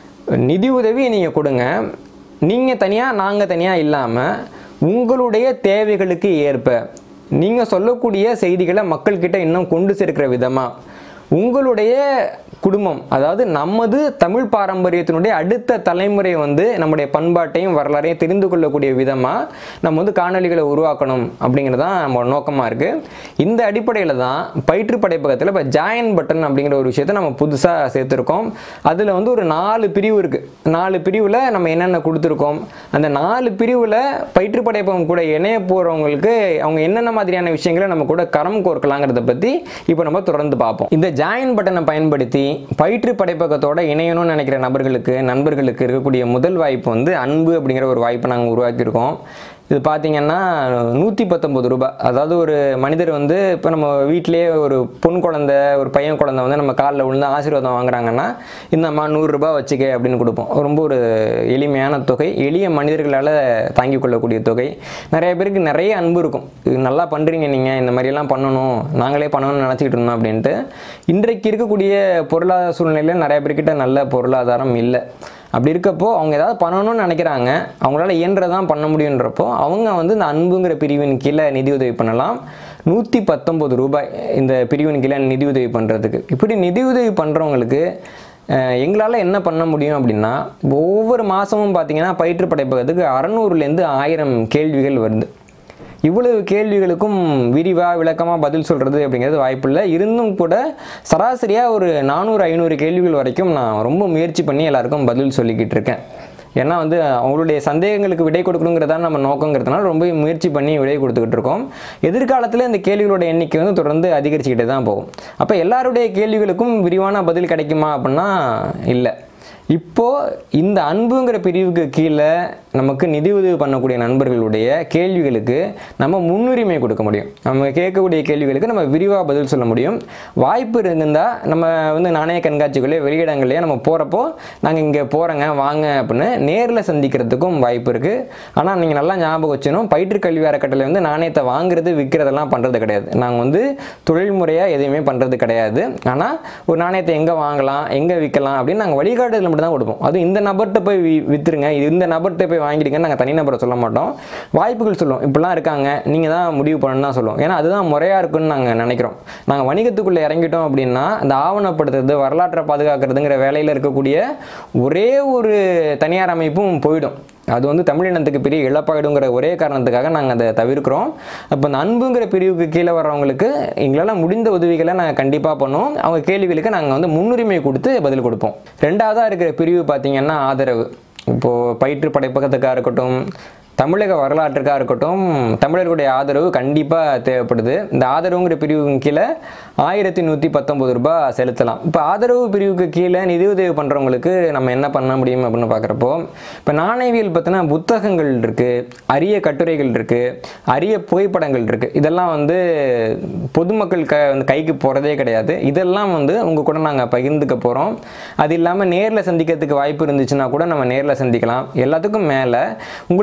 நிதி உதவி நீங்கள் கொடுங்க நீங்கள் தனியாக நாங்கள் தனியாக இல்லாமல் உங்களுடைய தேவைகளுக்கு ஏற்ப நீங்கள் சொல்லக்கூடிய செய்திகளை மக்கள்கிட்ட இன்னும் கொண்டு சேர்க்கிற விதமாக உங்களுடைய குடும்பம் அதாவது நமது தமிழ் பாரம்பரியத்தினுடைய அடுத்த தலைமுறை வந்து நம்முடைய பண்பாட்டையும் வரலாறையும் தெரிந்து கொள்ளக்கூடிய விதமாக நம்ம வந்து காணொளிகளை உருவாக்கணும் அப்படிங்கிறது தான் நம்ம நோக்கமாக இருக்குது இந்த அடிப்படையில் தான் பயிற்று படைப்பகத்தில் இப்போ ஜாயின் பட்டன் அப்படிங்கிற ஒரு விஷயத்தை நம்ம புதுசாக சேர்த்துருக்கோம் அதில் வந்து ஒரு நாலு பிரிவு இருக்குது நாலு பிரிவில் நம்ம என்னென்ன கொடுத்துருக்கோம் அந்த நாலு பிரிவில் பயிற்று படைப்பகம் கூட இணைய போகிறவங்களுக்கு அவங்க என்னென்ன மாதிரியான விஷயங்களை நம்ம கூட கரம் கோர்க்கலாங்கிறத பற்றி இப்போ நம்ம தொடர்ந்து பார்ப்போம் இந்த ஜாயின் பட்டனை பயன்படுத்தி பயிற்று படைப்பகத்தோட இணையணும்னு நினைக்கிற நபர்களுக்கு நண்பர்களுக்கு இருக்கக்கூடிய முதல் வாய்ப்பு வந்து அன்பு அப்படிங்கிற ஒரு வாய்ப்பை நாங்கள் உருவாக்கியிருக்கோம் இது பார்த்தீங்கன்னா நூற்றி பத்தொம்பது ரூபாய் அதாவது ஒரு மனிதர் வந்து இப்போ நம்ம வீட்டிலேயே ஒரு பொன் குழந்தை ஒரு பையன் குழந்தை வந்து நம்ம காலில் விழுந்து ஆசீர்வாதம் வாங்குறாங்கன்னா இந்தம்மா நூறுரூபா வச்சுக்க அப்படின்னு கொடுப்போம் ரொம்ப ஒரு எளிமையான தொகை எளிய மனிதர்களால் தாங்கிக் கொள்ளக்கூடிய தொகை நிறைய பேருக்கு நிறைய அன்பு இருக்கும் இது நல்லா பண்ணுறீங்க நீங்கள் இந்த மாதிரியெல்லாம் பண்ணணும் நாங்களே பண்ணணும்னு நினச்சிக்கிட்டு இருந்தோம் அப்படின்ட்டு இன்றைக்கு இருக்கக்கூடிய பொருளாதார சூழ்நிலையில் நிறைய பேர்கிட்ட நல்ல பொருளாதாரம் இல்லை அப்படி இருக்கப்போ அவங்க ஏதாவது பண்ணணும்னு நினைக்கிறாங்க அவங்களால இயன்றதான் பண்ண முடியுன்றப்போ அவங்க வந்து இந்த அன்புங்கிற பிரிவின் கீழே நிதியுதவி பண்ணலாம் நூற்றி பத்தொம்பது ரூபாய் இந்த பிரிவின் கீழே நிதியுதவி பண்ணுறதுக்கு இப்படி நிதியுதவி பண்ணுறவங்களுக்கு எங்களால் என்ன பண்ண முடியும் அப்படின்னா ஒவ்வொரு மாதமும் பார்த்தீங்கன்னா பயிற்று படைப்பகத்துக்கு அறநூறுலேருந்து ஆயிரம் கேள்விகள் வருது இவ்வளவு கேள்விகளுக்கும் விரிவாக விளக்கமாக பதில் சொல்கிறது அப்படிங்கிறது வாய்ப்பில்லை இருந்தும் கூட சராசரியாக ஒரு நானூறு ஐநூறு கேள்விகள் வரைக்கும் நான் ரொம்ப முயற்சி பண்ணி எல்லாருக்கும் பதில் சொல்லிக்கிட்டு இருக்கேன் ஏன்னா வந்து அவங்களுடைய சந்தேகங்களுக்கு விடை கொடுக்கணுங்கிறதா நம்ம நோக்கங்கிறதுனால ரொம்ப முயற்சி பண்ணி விடை கொடுத்துக்கிட்டு இருக்கோம் எதிர்காலத்தில் இந்த கேள்விகளோட எண்ணிக்கை வந்து தொடர்ந்து அதிகரிச்சுக்கிட்டே தான் போகும் அப்போ எல்லாருடைய கேள்விகளுக்கும் விரிவான பதில் கிடைக்குமா அப்படின்னா இல்லை இப்போ இந்த அன்புங்கிற பிரிவுக்கு கீழே நமக்கு நிதியுதவி பண்ணக்கூடிய நண்பர்களுடைய கேள்விகளுக்கு நம்ம முன்னுரிமை கொடுக்க முடியும் நம்ம கேட்கக்கூடிய கேள்விகளுக்கு நம்ம விரிவாக பதில் சொல்ல முடியும் வாய்ப்பு இருந்தால் நம்ம வந்து நாணய கண்காட்சிகளே வெளியிடங்களே நம்ம போகிறப்போ நாங்கள் இங்கே போகிறோங்க வாங்க அப்படின்னு நேரில் சந்திக்கிறதுக்கும் வாய்ப்பு இருக்குது ஆனால் நீங்கள் நல்லா ஞாபகம் வச்சுக்கணும் பயிற்று கல்வி அறக்கட்டளை வந்து நாணயத்தை வாங்குறது விற்கிறதெல்லாம் பண்ணுறது கிடையாது நாங்கள் வந்து தொழில்முறையாக எதையுமே பண்ணுறது கிடையாது ஆனால் ஒரு நாணயத்தை எங்கே வாங்கலாம் எங்கே விற்கலாம் அப்படின்னு நாங்கள் வழிகாட்டுதல் மட்டும் தான் கொடுப்போம் அதுவும் இந்த நபர்கிட்ட போய் வி- வித்துருங்க இது இந்த நபர்கிட்ட போய் வாங்கிடுங்க நாங்கள் தனிநபரை சொல்ல மாட்டோம் வாய்ப்புகள் சொல்லுவோம் இப்படிலாம் இருக்காங்க நீங்கள் தான் முடிவு பண்ணணும்னு தான் சொல்லுவோம் ஏன்னா அதுதான் முறையாக இருக்குன்னு நாங்கள் நினைக்கிறோம் நாங்கள் வணிகத்துக்குள்ளே இறங்கிட்டோம் அப்படின்னா இந்த ஆவணப்படுத்துறது வரலாற்றை பாதுகாக்கிறதுங்கிற வேலையில் இருக்கக்கூடிய ஒரே ஒரு தனியார் அமைப்பும் போயிடும் அது வந்து தமிழினத்துக்கு பெரிய இழப்பாயிடுங்கிற ஒரே காரணத்துக்காக நாங்கள் அதை தவிர்க்கிறோம் அப்போ அந்த அன்புங்கிற பிரிவுக்கு கீழே வர்றவங்களுக்கு எங்களால் முடிந்த உதவிகளை நாங்கள் கண்டிப்பாக பண்ணுவோம் அவங்க கேள்விகளுக்கு நாங்கள் வந்து முன்னுரிமை கொடுத்து பதில் கொடுப்போம் ரெண்டாவதாக இருக்கிற பிரிவு பார்த்தீங்கன்னா ஆதரவு இப்போது பயிற்று படைப்பகத்துக்காக இருக்கட்டும் தமிழக வரலாற்றுக்காக இருக்கட்டும் தமிழர்களுடைய ஆதரவு கண்டிப்பாக தேவைப்படுது இந்த ஆதரவுங்கிற பிரிவுக்கு கீழே ஆயிரத்தி நூற்றி பத்தொம்பது ரூபாய் செலுத்தலாம் இப்போ ஆதரவு பிரிவுக்கு கீழே நிதியுதவி பண்ணுறவங்களுக்கு நம்ம என்ன பண்ண முடியும் அப்படின்னு பார்க்குறப்போ இப்போ நாணயவியல் பற்றின புத்தகங்கள் இருக்குது அரிய கட்டுரைகள் இருக்குது அரிய புகைப்படங்கள் இருக்குது இதெல்லாம் வந்து பொதுமக்கள் க வந்து கைக்கு போகிறதே கிடையாது இதெல்லாம் வந்து உங்கள் கூட நாங்கள் பகிர்ந்துக்க போகிறோம் அது இல்லாமல் நேரில் சந்திக்கிறதுக்கு வாய்ப்பு இருந்துச்சுன்னா கூட நம்ம நேரில் சந்திக்கலாம் எல்லாத்துக்கும் மேலே உங்களுக்கு சில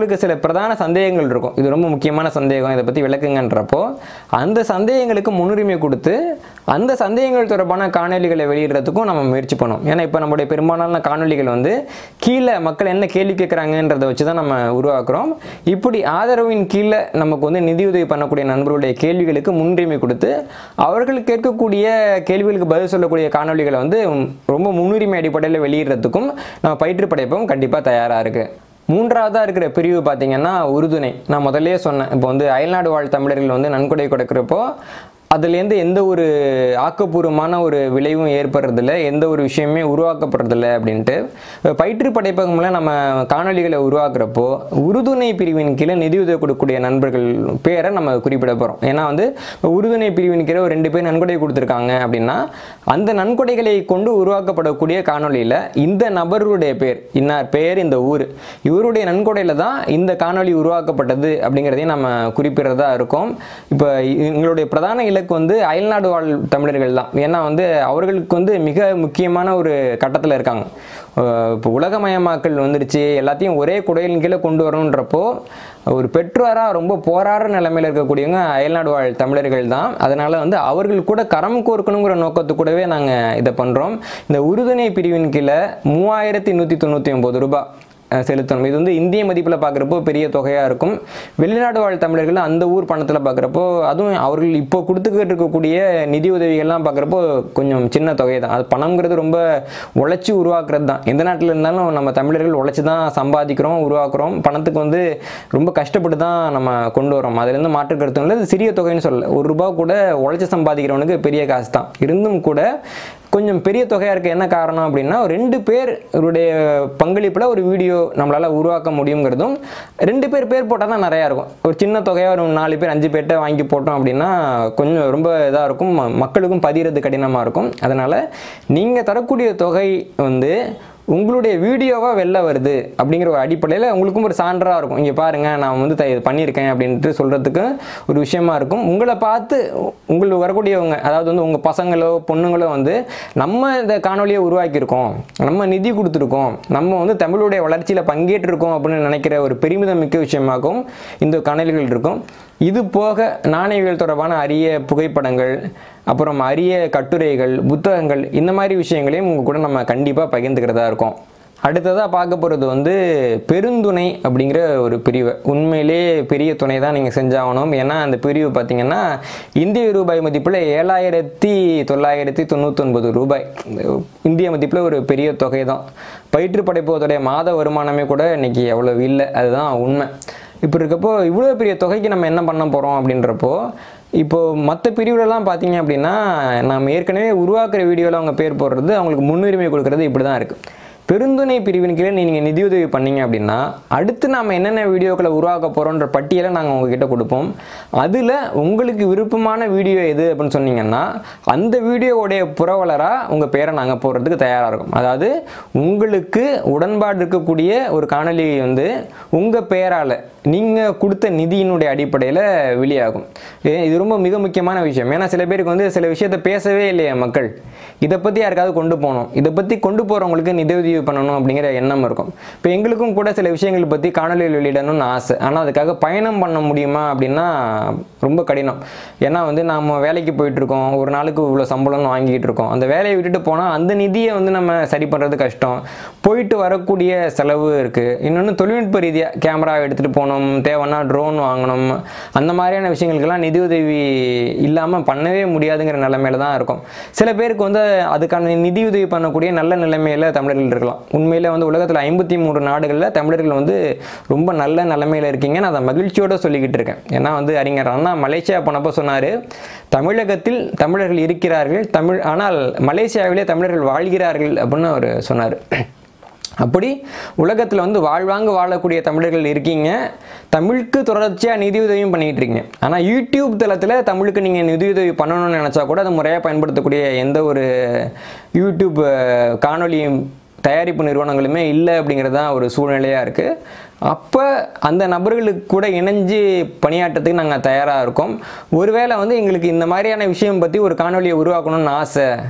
பிரதான சந்தேகங்கள் இருக்கும் இது ரொம்ப முக்கியமான சந்தேகம் இதை பற்றி விளக்குங்கன்றப்போ அந்த சந்தேகங்களுக்கு முன்னுரிமை கொடுத்து அந்த சந்தேகங்கள் தொடர்பான காணொலிகளை வெளியிடுறதுக்கும் நம்ம முயற்சி பண்ணோம் ஏன்னா இப்போ நம்மளுடைய பெரும்பாலான காணொலிகள் வந்து கீழே மக்கள் என்ன கேள்வி கேட்குறாங்கன்றதை வச்சு தான் நம்ம உருவாக்குறோம் இப்படி ஆதரவின் கீழே நமக்கு வந்து நிதியுதவி பண்ணக்கூடிய நண்பர்களுடைய கேள்விகளுக்கு முன்னுரிமை கொடுத்து அவர்கள் கேட்கக்கூடிய கேள்விகளுக்கு பதில் சொல்லக்கூடிய காணொலிகளை வந்து ரொம்ப முன்னுரிமை அடிப்படையில் வெளியிடுறதுக்கும் நம்ம பயிற்று படைப்பும் கண்டிப்பாக தயாராக இருக்குது மூன்றாவதாக இருக்கிற பிரிவு பார்த்தீங்கன்னா உறுதுணை நான் முதல்லயே சொன்னேன் இப்போ வந்து அயல்நாடு வாழ் தமிழர்கள் வந்து நன்கொடை கொடுக்குறப்போ அதுலேருந்து எந்த ஒரு ஆக்கப்பூர்வமான ஒரு விளைவும் ஏற்படுறதில்ல எந்த ஒரு விஷயமே உருவாக்கப்படுறதில்ல அப்படின்ட்டு பயிற்று படைப்பகம்ல நம்ம காணொலிகளை உருவாக்குறப்போ உறுதுணை பிரிவின் கீழே நிதியுதவி கொடுக்கக்கூடிய நண்பர்கள் பேரை நம்ம குறிப்பிட போகிறோம் ஏன்னா வந்து உறுதுணை பிரிவின் கீழே ஒரு ரெண்டு பேர் நன்கொடை கொடுத்துருக்காங்க அப்படின்னா அந்த நன்கொடைகளை கொண்டு உருவாக்கப்படக்கூடிய காணொலியில் இந்த நபர்களுடைய பேர் இன்னார் பெயர் இந்த ஊர் இவருடைய நன்கொடையில் தான் இந்த காணொளி உருவாக்கப்பட்டது அப்படிங்கிறதையும் நம்ம குறிப்பிடுறதா இருக்கும் இப்போ எங்களுடைய பிரதான இலக்கு வந்து அயல்நாடு வாழ் தமிழர்கள் தான் ஏன்னா வந்து அவர்களுக்கு வந்து மிக முக்கியமான ஒரு கட்டத்தில் இருக்காங்க அஹ் இப்போ உலகமயமாக்கல் வந்துருச்சு எல்லாத்தையும் ஒரே குடையின் கீழே கொண்டு வரணுன்றப்போ ஒரு பெற்றோராக ரொம்ப போராடுற நிலைமையில் இருக்கக்கூடியவங்க அயல்நாடு வாழ் தமிழர்கள் தான் அதனால் வந்து அவர்கள் கூட கரம் கோர்க்கணுங்கிற நோக்கத்து கூடவே நாங்கள் இதை பண்ணுறோம் இந்த உறுதுணை பிரிவின் கீழே மூவாயிரத்தி நூற்றி தொண்ணூற்றி ஒம்பது ரூபாய் அஹ் செலுத்தணும் இது வந்து இந்திய மதிப்பில் பார்க்குறப்போ பெரிய தொகையாக இருக்கும் வெளிநாடு வாழ் தமிழர்கள் அந்த ஊர் பணத்தில் பார்க்குறப்போ அதுவும் அவர்கள் இப்போ கொடுத்துக்கிட்டு இருக்கக்கூடிய நிதி உதவிகள்லாம் பார்க்குறப்போ கொஞ்சம் சின்ன தொகை தான் அது பணம்ங்கிறது ரொம்ப உழைச்சி உருவாக்குறது தான் எந்த நாட்டில் இருந்தாலும் நம்ம தமிழர்கள் உழைச்சி தான் சம்பாதிக்கிறோம் உருவாக்குறோம் பணத்துக்கு வந்து ரொம்ப கஷ்டப்பட்டு தான் நம்ம கொண்டு வரோம் அதுலேருந்து மாற்று கருத்து இல்லை இது சிறிய தொகைன்னு சொல்லல ஒரு ரூபா கூட உழைச்சி சம்பாதிக்கிறவனுக்கு பெரிய காசு தான் இருந்தும் கூட கொஞ்சம் பெரிய தொகையாக இருக்க என்ன காரணம் அப்படின்னா ஒரு ரெண்டு பேருடைய பங்களிப்பில் ஒரு வீடியோ நம்மளால் உருவாக்க முடியுங்கிறதும் ரெண்டு பேர் பேர் போட்டால் தான் நிறையா இருக்கும் ஒரு சின்ன தொகையாக ஒரு நாலு பேர் அஞ்சு பேர்கிட்ட வாங்கி போட்டோம் அப்படின்னா கொஞ்சம் ரொம்ப இதாக இருக்கும் ம- மக்களுக்கும் பதிகிறது கடினமாக இருக்கும் அதனால் நீங்கள் தரக்கூடிய தொகை வந்து உங்களுடைய வீடியோவாக வெளில வருது அப்படிங்கிற ஒரு அடிப்படையில் உங்களுக்கும் ஒரு சான்றாக இருக்கும் இங்கே பாருங்கள் நான் வந்து த- இது பண்ணியிருக்கேன் அப்படின்ட்டு சொல்கிறதுக்கு ஒரு விஷயமா இருக்கும் உங்களை பார்த்து உங்களுக்கு வரக்கூடியவங்க அதாவது வந்து உங்கள் பசங்களோ பொண்ணுங்களோ வந்து நம்ம இந்த காணொலியை உருவாக்கியிருக்கோம் நம்ம நிதி கொடுத்துருக்கோம் நம்ம வந்து தமிழுடைய வளர்ச்சியில் பங்கேற்றிருக்கோம் அப்படின்னு நினைக்கிற ஒரு பெருமிதம் மிக்க விஷயமாகவும் இந்த காணொலிகள் இருக்கும் இது போக நாணயவியல் தொடர்பான அரிய புகைப்படங்கள் அப்புறம் அரிய கட்டுரைகள் புத்தகங்கள் இந்த மாதிரி விஷயங்களையும் உங்கள் கூட நம்ம கண்டிப்பாக பகிர்ந்துக்கிறதா இருக்கோம் அடுத்ததாக பார்க்க போகிறது வந்து பெருந்துணை அப்படிங்கிற ஒரு பிரிவு உண்மையிலே பெரிய துணை தான் நீங்கள் செஞ்சாகணும் ஏன்னா அந்த பிரிவு பார்த்தீங்கன்னா இந்திய ரூபாய் மதிப்பில் ஏழாயிரத்தி தொள்ளாயிரத்தி தொண்ணூத்தொன்பது ரூபாய் இந்திய மதிப்பில் ஒரு பெரிய தொகை தான் பயிற்று படைப்பதோடைய மாத வருமானமே கூட இன்னைக்கு அவ்வளோ இல்லை அதுதான் உண்மை இப்போ இருக்கப்போ இவ்வளோ பெரிய தொகைக்கு நம்ம என்ன பண்ண போகிறோம் அப்படின்றப்போ இப்போ மற்ற பிரிவுலலாம் பார்த்தீங்க அப்படின்னா நம்ம ஏற்கனவே உருவாக்குற வீடியோவில் அவங்க பேர் போடுறது அவங்களுக்கு முன்னுரிமை கொடுக்கறது இப்படி தான் இருக்குது பெருந்துணை பிரிவின் கீழே நீங்கள் நிதியுதவி பண்ணீங்க அப்படின்னா அடுத்து நாம் என்னென்ன வீடியோக்களை உருவாக்க போகிறோன்ற பட்டியலை நாங்கள் உங்ககிட்ட கொடுப்போம் அதில் உங்களுக்கு விருப்பமான வீடியோ எது அப்படின்னு சொன்னீங்கன்னா அந்த வீடியோவுடைய புரவலராக உங்கள் பேரை நாங்கள் போடுறதுக்கு தயாராக இருக்கும் அதாவது உங்களுக்கு உடன்பாடு இருக்கக்கூடிய ஒரு காணொளி வந்து உங்கள் பெயரால் நீங்கள் கொடுத்த நிதியினுடைய அடிப்படையில் வெளியாகும் இது இது ரொம்ப மிக முக்கியமான விஷயம் ஏன்னா சில பேருக்கு வந்து சில விஷயத்தை பேசவே இல்லையா மக்கள் இதை பற்றி யாருக்காவது கொண்டு போகணும் இதை பற்றி கொண்டு போகிறவங்களுக்கு நிதியுதவி பண்ணணும் அப்படிங்கிற எண்ணம் இருக்கும் இப்போ எங்களுக்கும் கூட சில விஷயங்களை பற்றி காணொலியில் வெளியிடணும்னு ஆசை ஆனால் அதுக்காக பயணம் பண்ண முடியுமா அப்படின்னா ரொம்ப கடினம் ஏன்னா வந்து நம்ம வேலைக்கு போயிட்டுருக்கோம் ஒரு நாளுக்கு இவ்வளோ சம்பளம்னு வாங்கிட்டு இருக்கோம் அந்த வேலையை விட்டுட்டு போனால் அந்த நிதியை வந்து நம்ம சரி பண்ணுறது கஷ்டம் போயிட்டு வரக்கூடிய செலவு இருக்குது இன்னொன்று தொழில்நுட்ப ரீதியாக கேமரா எடுத்துகிட்டு போகணும் தேவைன்னா ட்ரோன் வாங்கணும் அந்த மாதிரியான விஷயங்களுக்கெல்லாம் நிதியுதவி இல்லாமல் பண்ணவே முடியாதுங்கிற நிலைமையில தான் இருக்கும் சில பேருக்கு வந்து அதுக்கான நிதியுதவி பண்ணக்கூடிய நல்ல நிலைமையில் தமிழர்கள் இருக்கலாம் உண்மையிலே வந்து உலகத்தில் ஐம்பத்தி மூன்று நாடுகளில் தமிழர்கள் வந்து ரொம்ப நல்ல நிலைமையில் இருக்கீங்க நான் அதை மகிழ்ச்சியோட சொல்லிக்கிட்டு இருக்கேன் ஏன்னா வந்து அறிஞர் அண்ணா மலேசியா போனப்போ சொன்னார் தமிழகத்தில் தமிழர்கள் இருக்கிறார்கள் தமிழ் ஆனால் மலேசியாவிலே தமிழர்கள் வாழ்கிறார்கள் அப்படின்னு அவர் சொன்னார் அப்படி உலகத்தில் வந்து வாழ்வாங்க வாழக்கூடிய தமிழர்கள் இருக்கீங்க தமிழுக்கு தொடர்ச்சியாக நிதியுதவியும் பண்ணிகிட்டு இருக்கீங்க ஆனால் யூடியூப் தளத்தில் தமிழுக்கு நீங்கள் நிதியுதவி பண்ணணும்னு நினச்சா கூட அதை முறையாக பயன்படுத்தக்கூடிய எந்த ஒரு யூடியூப் அஹ், காணொளியும் தயாரிப்பு நிறுவனங்களுமே இல்லை அப்படிங்கிறது தான் ஒரு சூழ்நிலையாக இருக்குது அப்போ அந்த நபர்களுக்கு கூட இணைஞ்சு பணியாற்றத்துக்கு நாங்கள் தயாராக இருக்கோம் ஒருவேளை வந்து எங்களுக்கு இந்த மாதிரியான விஷயம் பற்றி ஒரு காணொலியை உருவாக்கணும்னு ஆசை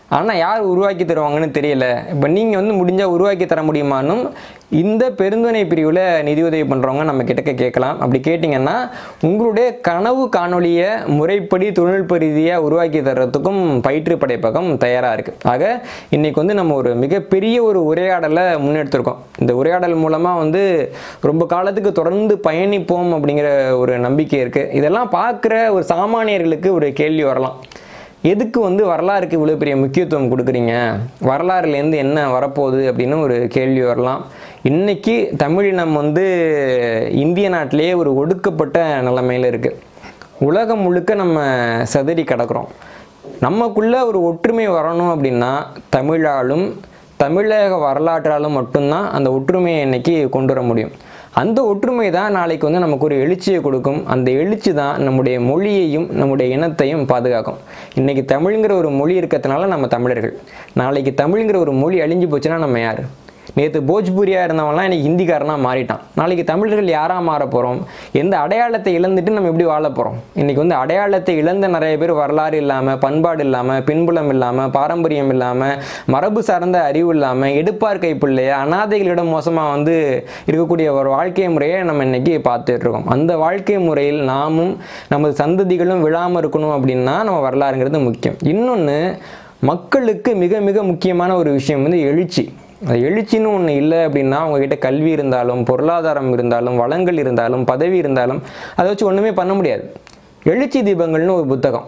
ஆனால் யார் உருவாக்கி தருவாங்கன்னு தெரியல இப்போ நீங்கள் வந்து முடிஞ்சால் உருவாக்கி தர முடியுமானும் இந்த பெருந்துணை பிரிவில் நிதியுதவி பண்ணுறவங்க நம்ம கிட்டக்க கேட்கலாம் அப்படி கேட்டிங்கன்னா உங்களுடைய கனவு காணொலியை முறைப்படி தொழில்நுட்ப ரீதியாக உருவாக்கி தர்றதுக்கும் பயிற்று படைப்பகம் தயாராக இருக்குது ஆக இன்றைக்கி வந்து நம்ம ஒரு மிகப்பெரிய ஒரு உரையாடலை முன்னெடுத்திருக்கோம் இந்த உரையாடல் மூலமாக வந்து ரொம்ப காலத்துக்கு தொடர்ந்து பயணிப்போம் அப்படிங்கிற ஒரு நம்பிக்கை இருக்குது இதெல்லாம் பார்க்குற ஒரு சாமானியர்களுக்கு ஒரு கேள்வி வரலாம் எதுக்கு வந்து வரலாறுக்கு இவ்வளோ பெரிய முக்கியத்துவம் கொடுக்குறீங்க வரலாறுலேருந்து என்ன வரப்போகுது அப்படின்னு ஒரு கேள்வி வரலாம் இன்னைக்கு தமிழினம் வந்து இந்திய நாட்டிலேயே ஒரு ஒடுக்கப்பட்ட நிலைமையில் இருக்குது உலகம் முழுக்க நம்ம செதறி கிடக்குறோம் நமக்குள்ள ஒரு ஒற்றுமை வரணும் அப்படின்னா தமிழாலும் தமிழக வரலாற்றாலும் மட்டும்தான் அந்த ஒற்றுமையை இன்னைக்கு கொண்டு வர முடியும் அந்த ஒற்றுமை தான் நாளைக்கு வந்து நமக்கு ஒரு எழுச்சியை கொடுக்கும் அந்த எழுச்சி தான் நம்முடைய மொழியையும் நம்முடைய இனத்தையும் பாதுகாக்கும் இன்னைக்கு தமிழ்ங்கிற ஒரு மொழி இருக்கிறதுனால நம்ம தமிழர்கள் நாளைக்கு தமிழ்ங்கிற ஒரு மொழி அழிஞ்சு போச்சுன்னா நம்ம யார் நேற்று போஜ்பூரியாக இருந்தவன்லாம் இன்னைக்கு ஹிந்திக்காரனாக மாறிட்டான் நாளைக்கு தமிழர்கள் யாராக மாற போகிறோம் எந்த அடையாளத்தை இழந்துட்டு நம்ம எப்படி வாழ போகிறோம் இன்னைக்கு வந்து அடையாளத்தை இழந்த நிறைய பேர் வரலாறு இல்லாமல் பண்பாடு இல்லாமல் பின்புலம் இல்லாமல் பாரம்பரியம் இல்லாமல் மரபு சார்ந்த அறிவு இல்லாமல் எடுப்பார் கைப்பிள்ளைய அனாதைகளிடம் மோசமாக வந்து இருக்கக்கூடிய ஒரு வாழ்க்கை முறையை நம்ம இன்னைக்கு பார்த்துட்டு இருக்கோம் அந்த வாழ்க்கை முறையில் நாமும் நமது சந்ததிகளும் விழாமல் இருக்கணும் அப்படின்னா நம்ம வரலாறுங்கிறது முக்கியம் இன்னொன்று மக்களுக்கு மிக மிக முக்கியமான ஒரு விஷயம் வந்து எழுச்சி அது எழுச்சின்னு ஒன்று இல்லை அப்படின்னா அவங்கக்கிட்ட கல்வி இருந்தாலும் பொருளாதாரம் இருந்தாலும் வளங்கள் இருந்தாலும் பதவி இருந்தாலும் அதை வச்சு ஒன்றுமே பண்ண முடியாது எழுச்சி தீபங்கள்னு ஒரு புத்தகம்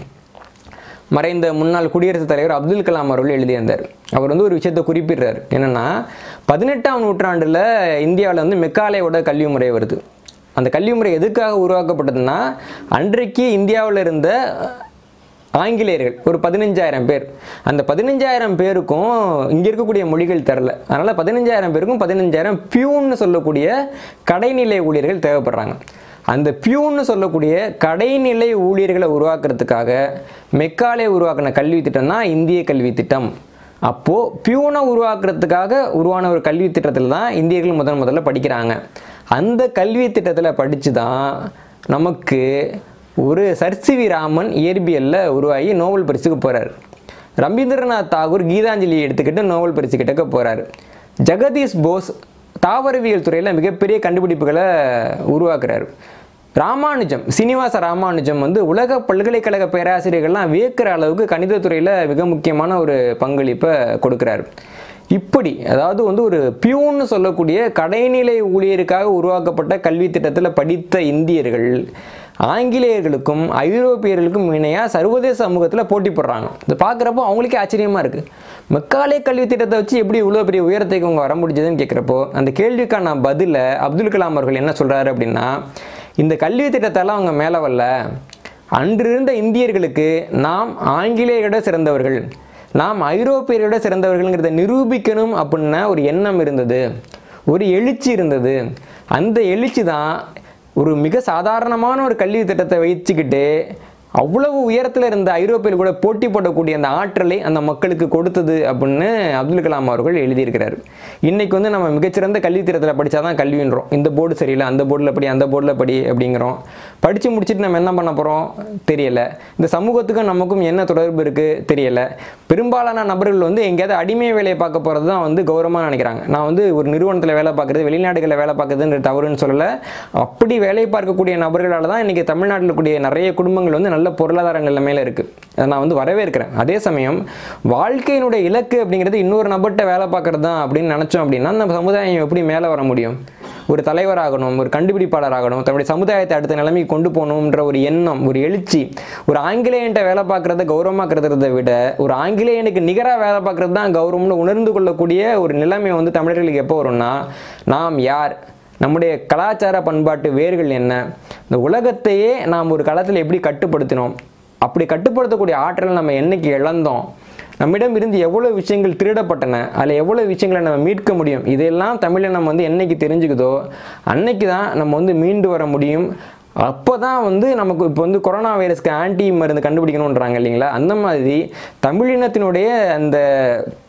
மறைந்த முன்னாள் குடியரசுத் தலைவர் அப்துல் கலாம் அவர்கள் எழுதியிருந்தார் அவர் வந்து ஒரு விஷயத்தை குறிப்பிடுறார் என்னென்னா பதினெட்டாம் நூற்றாண்டில் இந்தியாவில் வந்து மெக்காலேயோட கல்வி முறை வருது அந்த கல்வி முறை எதுக்காக உருவாக்கப்பட்டதுன்னா அன்றைக்கு இந்தியாவில் இருந்த ஆங்கிலேயர்கள் ஒரு பதினஞ்சாயிரம் பேர் அந்த பதினஞ்சாயிரம் பேருக்கும் இங்கே இருக்கக்கூடிய மொழிகள் தரல அதனால் பதினஞ்சாயிரம் பேருக்கும் பதினஞ்சாயிரம் பியூன்னு சொல்லக்கூடிய கடைநிலை ஊழியர்கள் தேவைப்படுறாங்க அந்த பியூன்னு சொல்லக்கூடிய கடைநிலை ஊழியர்களை உருவாக்குறதுக்காக மெக்காலே உருவாக்கின கல்வி திட்டம் தான் இந்திய கல்வி திட்டம் அப்போது பியூனை உருவாக்குறதுக்காக உருவான ஒரு கல்வி திட்டத்தில் தான் இந்தியர்கள் முதன் முதல்ல படிக்கிறாங்க அந்த கல்வி திட்டத்தில் படித்து தான் நமக்கு ஒரு சர்சிவி ராமன் இயற்பியலில் உருவாகி நோபல் பரிசுக்கு போகிறார் ரவீந்திரநாத் தாகூர் கீதாஞ்சலி எடுத்துக்கிட்டு நோபல் பரிசு கிட்டக்க போகிறார் ஜெகதீஷ் போஸ் தாவரவியல் துறையில் மிகப்பெரிய கண்டுபிடிப்புகளை உருவாக்குறாரு ராமானுஜம் சீனிவாச ராமானுஜம் வந்து உலக பல்கலைக்கழக பேராசிரியர்கள்லாம் வியக்கிற அளவுக்கு கணிதத்துறையில் மிக முக்கியமான ஒரு பங்களிப்பை கொடுக்குறாரு இப்படி அதாவது வந்து ஒரு பியூன்னு சொல்லக்கூடிய கடைநிலை ஊழியருக்காக உருவாக்கப்பட்ட கல்வி திட்டத்தில் படித்த இந்தியர்கள் ஆங்கிலேயர்களுக்கும் ஐரோப்பியர்களுக்கும் இணையாக சர்வதேச சமூகத்தில் போட்டி போடுறாங்க இது பார்க்குறப்போ அவங்களுக்கே ஆச்சரியமாக இருக்குது மெக்காலே கல்வி திட்டத்தை வச்சு எப்படி இவ்வளோ பெரிய உயரத்துக்கு அவங்க வர முடிஞ்சதுன்னு கேட்குறப்போ அந்த கேள்விக்கான பதிலை அப்துல் கலாம் அவர்கள் என்ன சொல்கிறாரு அப்படின்னா இந்த கல்வி திட்டத்தெல்லாம் அவங்க மேலே வரல அன்றிருந்த இந்தியர்களுக்கு நாம் ஆங்கிலேயரோட சிறந்தவர்கள் நாம் ஐரோப்பியரோட சிறந்தவர்கள்ங்கிறத நிரூபிக்கணும் அப்படின்ன ஒரு எண்ணம் இருந்தது ஒரு எழுச்சி இருந்தது அந்த எழுச்சி தான் ஒரு மிக சாதாரணமான ஒரு கல்வி திட்டத்தை வச்சுக்கிட்டு அவ்வளவு உயரத்தில் இருந்த ஐரோப்பியர்கள் கூட போட்டி போடக்கூடிய அந்த ஆற்றலை அந்த மக்களுக்கு கொடுத்தது அப்படின்னு அப்துல் கலாம் அவர்கள் எழுதியிருக்கிறார் இன்னைக்கு வந்து நம்ம மிகச்சிறந்த கல்வி திட்டத்தில் படித்தா தான் கல்வின்றோம் இந்த போர்டு சரியில்லை அந்த போர்டில் படி அந்த போர்டில் படி அப்படிங்கிறோம் படித்து முடிச்சுட்டு நம்ம என்ன பண்ண போகிறோம் தெரியல இந்த சமூகத்துக்கும் நமக்கும் என்ன தொடர்பு இருக்குது தெரியல பெரும்பாலான நபர்கள் வந்து எங்கேயாவது அடிமை வேலையை பார்க்க போகிறது தான் வந்து கௌரவமாக நினைக்கிறாங்க நான் வந்து ஒரு நிறுவனத்தில் வேலை பார்க்குறது வெளிநாடுகளில் வேலை பார்க்குறதுன்ற தவறுன்னு சொல்லலை அப்படி வேலை பார்க்கக்கூடிய நபர்களால் தான் இன்றைக்கி தமிழ்நாட்டில் கூடிய நிறைய குடும்பங்கள் வந்து நல்ல பொருளாதார நிலைமையில் இருக்குது அதை நான் வந்து வரவேற்கிறேன் அதே சமயம் வாழ்க்கையினுடைய இலக்கு அப்படிங்கிறது இன்னொரு நபர்கிட்ட வேலை பார்க்குறது தான் அப்படின்னு நினச்சோம் அப்படின்னா நம்ம சமுதாயம் எப்படி மேலே வர முடியும் ஒரு தலைவராகணும் ஒரு கண்டுபிடிப்பாளர் ஆகணும் தன்னுடைய சமுதாயத்தை அடுத்த நிலைமைக்கு கொண்டு போகணுன்ற ஒரு எண்ணம் ஒரு எழுச்சி ஒரு ஆங்கிலேயன்ட்ட வேலை பார்க்குறத கௌரவமாக்குறத விட ஒரு ஆங்கிலேயனுக்கு நிகராக வேலை பார்க்குறது தான் கௌரவம்னு உணர்ந்து கொள்ளக்கூடிய ஒரு நிலைமை வந்து தமிழர்களுக்கு எப்போ வரும்னா நாம் யார் நம்முடைய கலாச்சார பண்பாட்டு வேர்கள் என்ன இந்த உலகத்தையே நாம் ஒரு களத்தில் எப்படி கட்டுப்படுத்தினோம் அப்படி கட்டுப்படுத்தக்கூடிய ஆற்றல் நம்ம என்னைக்கு இழந்தோம் நம்மிடம் இருந்து எவ்வளோ விஷயங்கள் திருடப்பட்டன அதில் எவ்வளோ விஷயங்களை நம்ம மீட்க முடியும் இதெல்லாம் தமிழை நம்ம வந்து என்னைக்கு தெரிஞ்சுக்குதோ அன்னைக்கு தான் நம்ம வந்து மீண்டு வர முடியும் அப்போ தான் வந்து நமக்கு இப்போ வந்து கொரோனா வைரஸ்க்கு ஆன்டி மருந்து கண்டுபிடிக்கணுன்றாங்க இல்லைங்களா அந்த மாதிரி தமிழினத்தினுடைய அந்த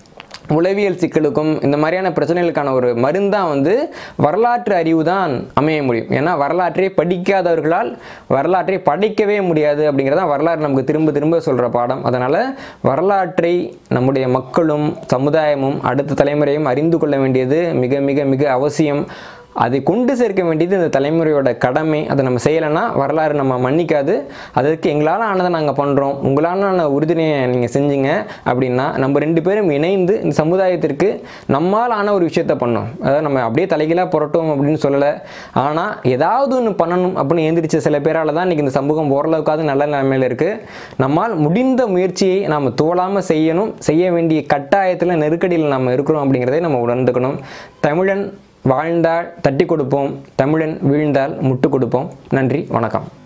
உளவியல் சிக்கலுக்கும் இந்த மாதிரியான பிரச்சனைகளுக்கான ஒரு மருந்தாக வந்து வரலாற்று அறிவு தான் அமைய முடியும் ஏன்னா வரலாற்றை படிக்காதவர்களால் வரலாற்றை படைக்கவே முடியாது அப்படிங்கிறதான் வரலாறு நமக்கு திரும்ப திரும்ப சொல்கிற பாடம் அதனால் வரலாற்றை நம்முடைய மக்களும் சமுதாயமும் அடுத்த தலைமுறையும் அறிந்து கொள்ள வேண்டியது மிக மிக மிக அவசியம் அதை கொண்டு சேர்க்க வேண்டியது இந்த தலைமுறையோட கடமை அதை நம்ம செய்யலைன்னா வரலாறு நம்ம மன்னிக்காது அதற்கு எங்களால் ஆனதை நாங்கள் பண்ணுறோம் உங்களால் ஆன உறுதுணையை நீங்கள் செஞ்சீங்க அப்படின்னா நம்ம ரெண்டு பேரும் இணைந்து இந்த சமுதாயத்திற்கு நம்மால் ஆன ஒரு விஷயத்த பண்ணோம் அதாவது நம்ம அப்படியே தலைகீழாக புரட்டும் அப்படின்னு சொல்லலை ஆனால் ஏதாவது ஒன்று பண்ணணும் அப்படின்னு எந்திரிச்ச சில பேரால் தான் இன்றைக்கி இந்த சமூகம் ஓரளவுக்காவது நல்ல நிலைமையில் இருக்குது நம்மால் முடிந்த முயற்சியை நாம் தோழாமல் செய்யணும் செய்ய வேண்டிய கட்டாயத்தில் நெருக்கடியில் நம்ம இருக்கிறோம் அப்படிங்கிறதை நம்ம உணர்ந்துக்கணும் தமிழன் வாழ்ந்தால் தட்டி கொடுப்போம் தமிழன் வீழ்ந்தால் முட்டு கொடுப்போம் நன்றி வணக்கம்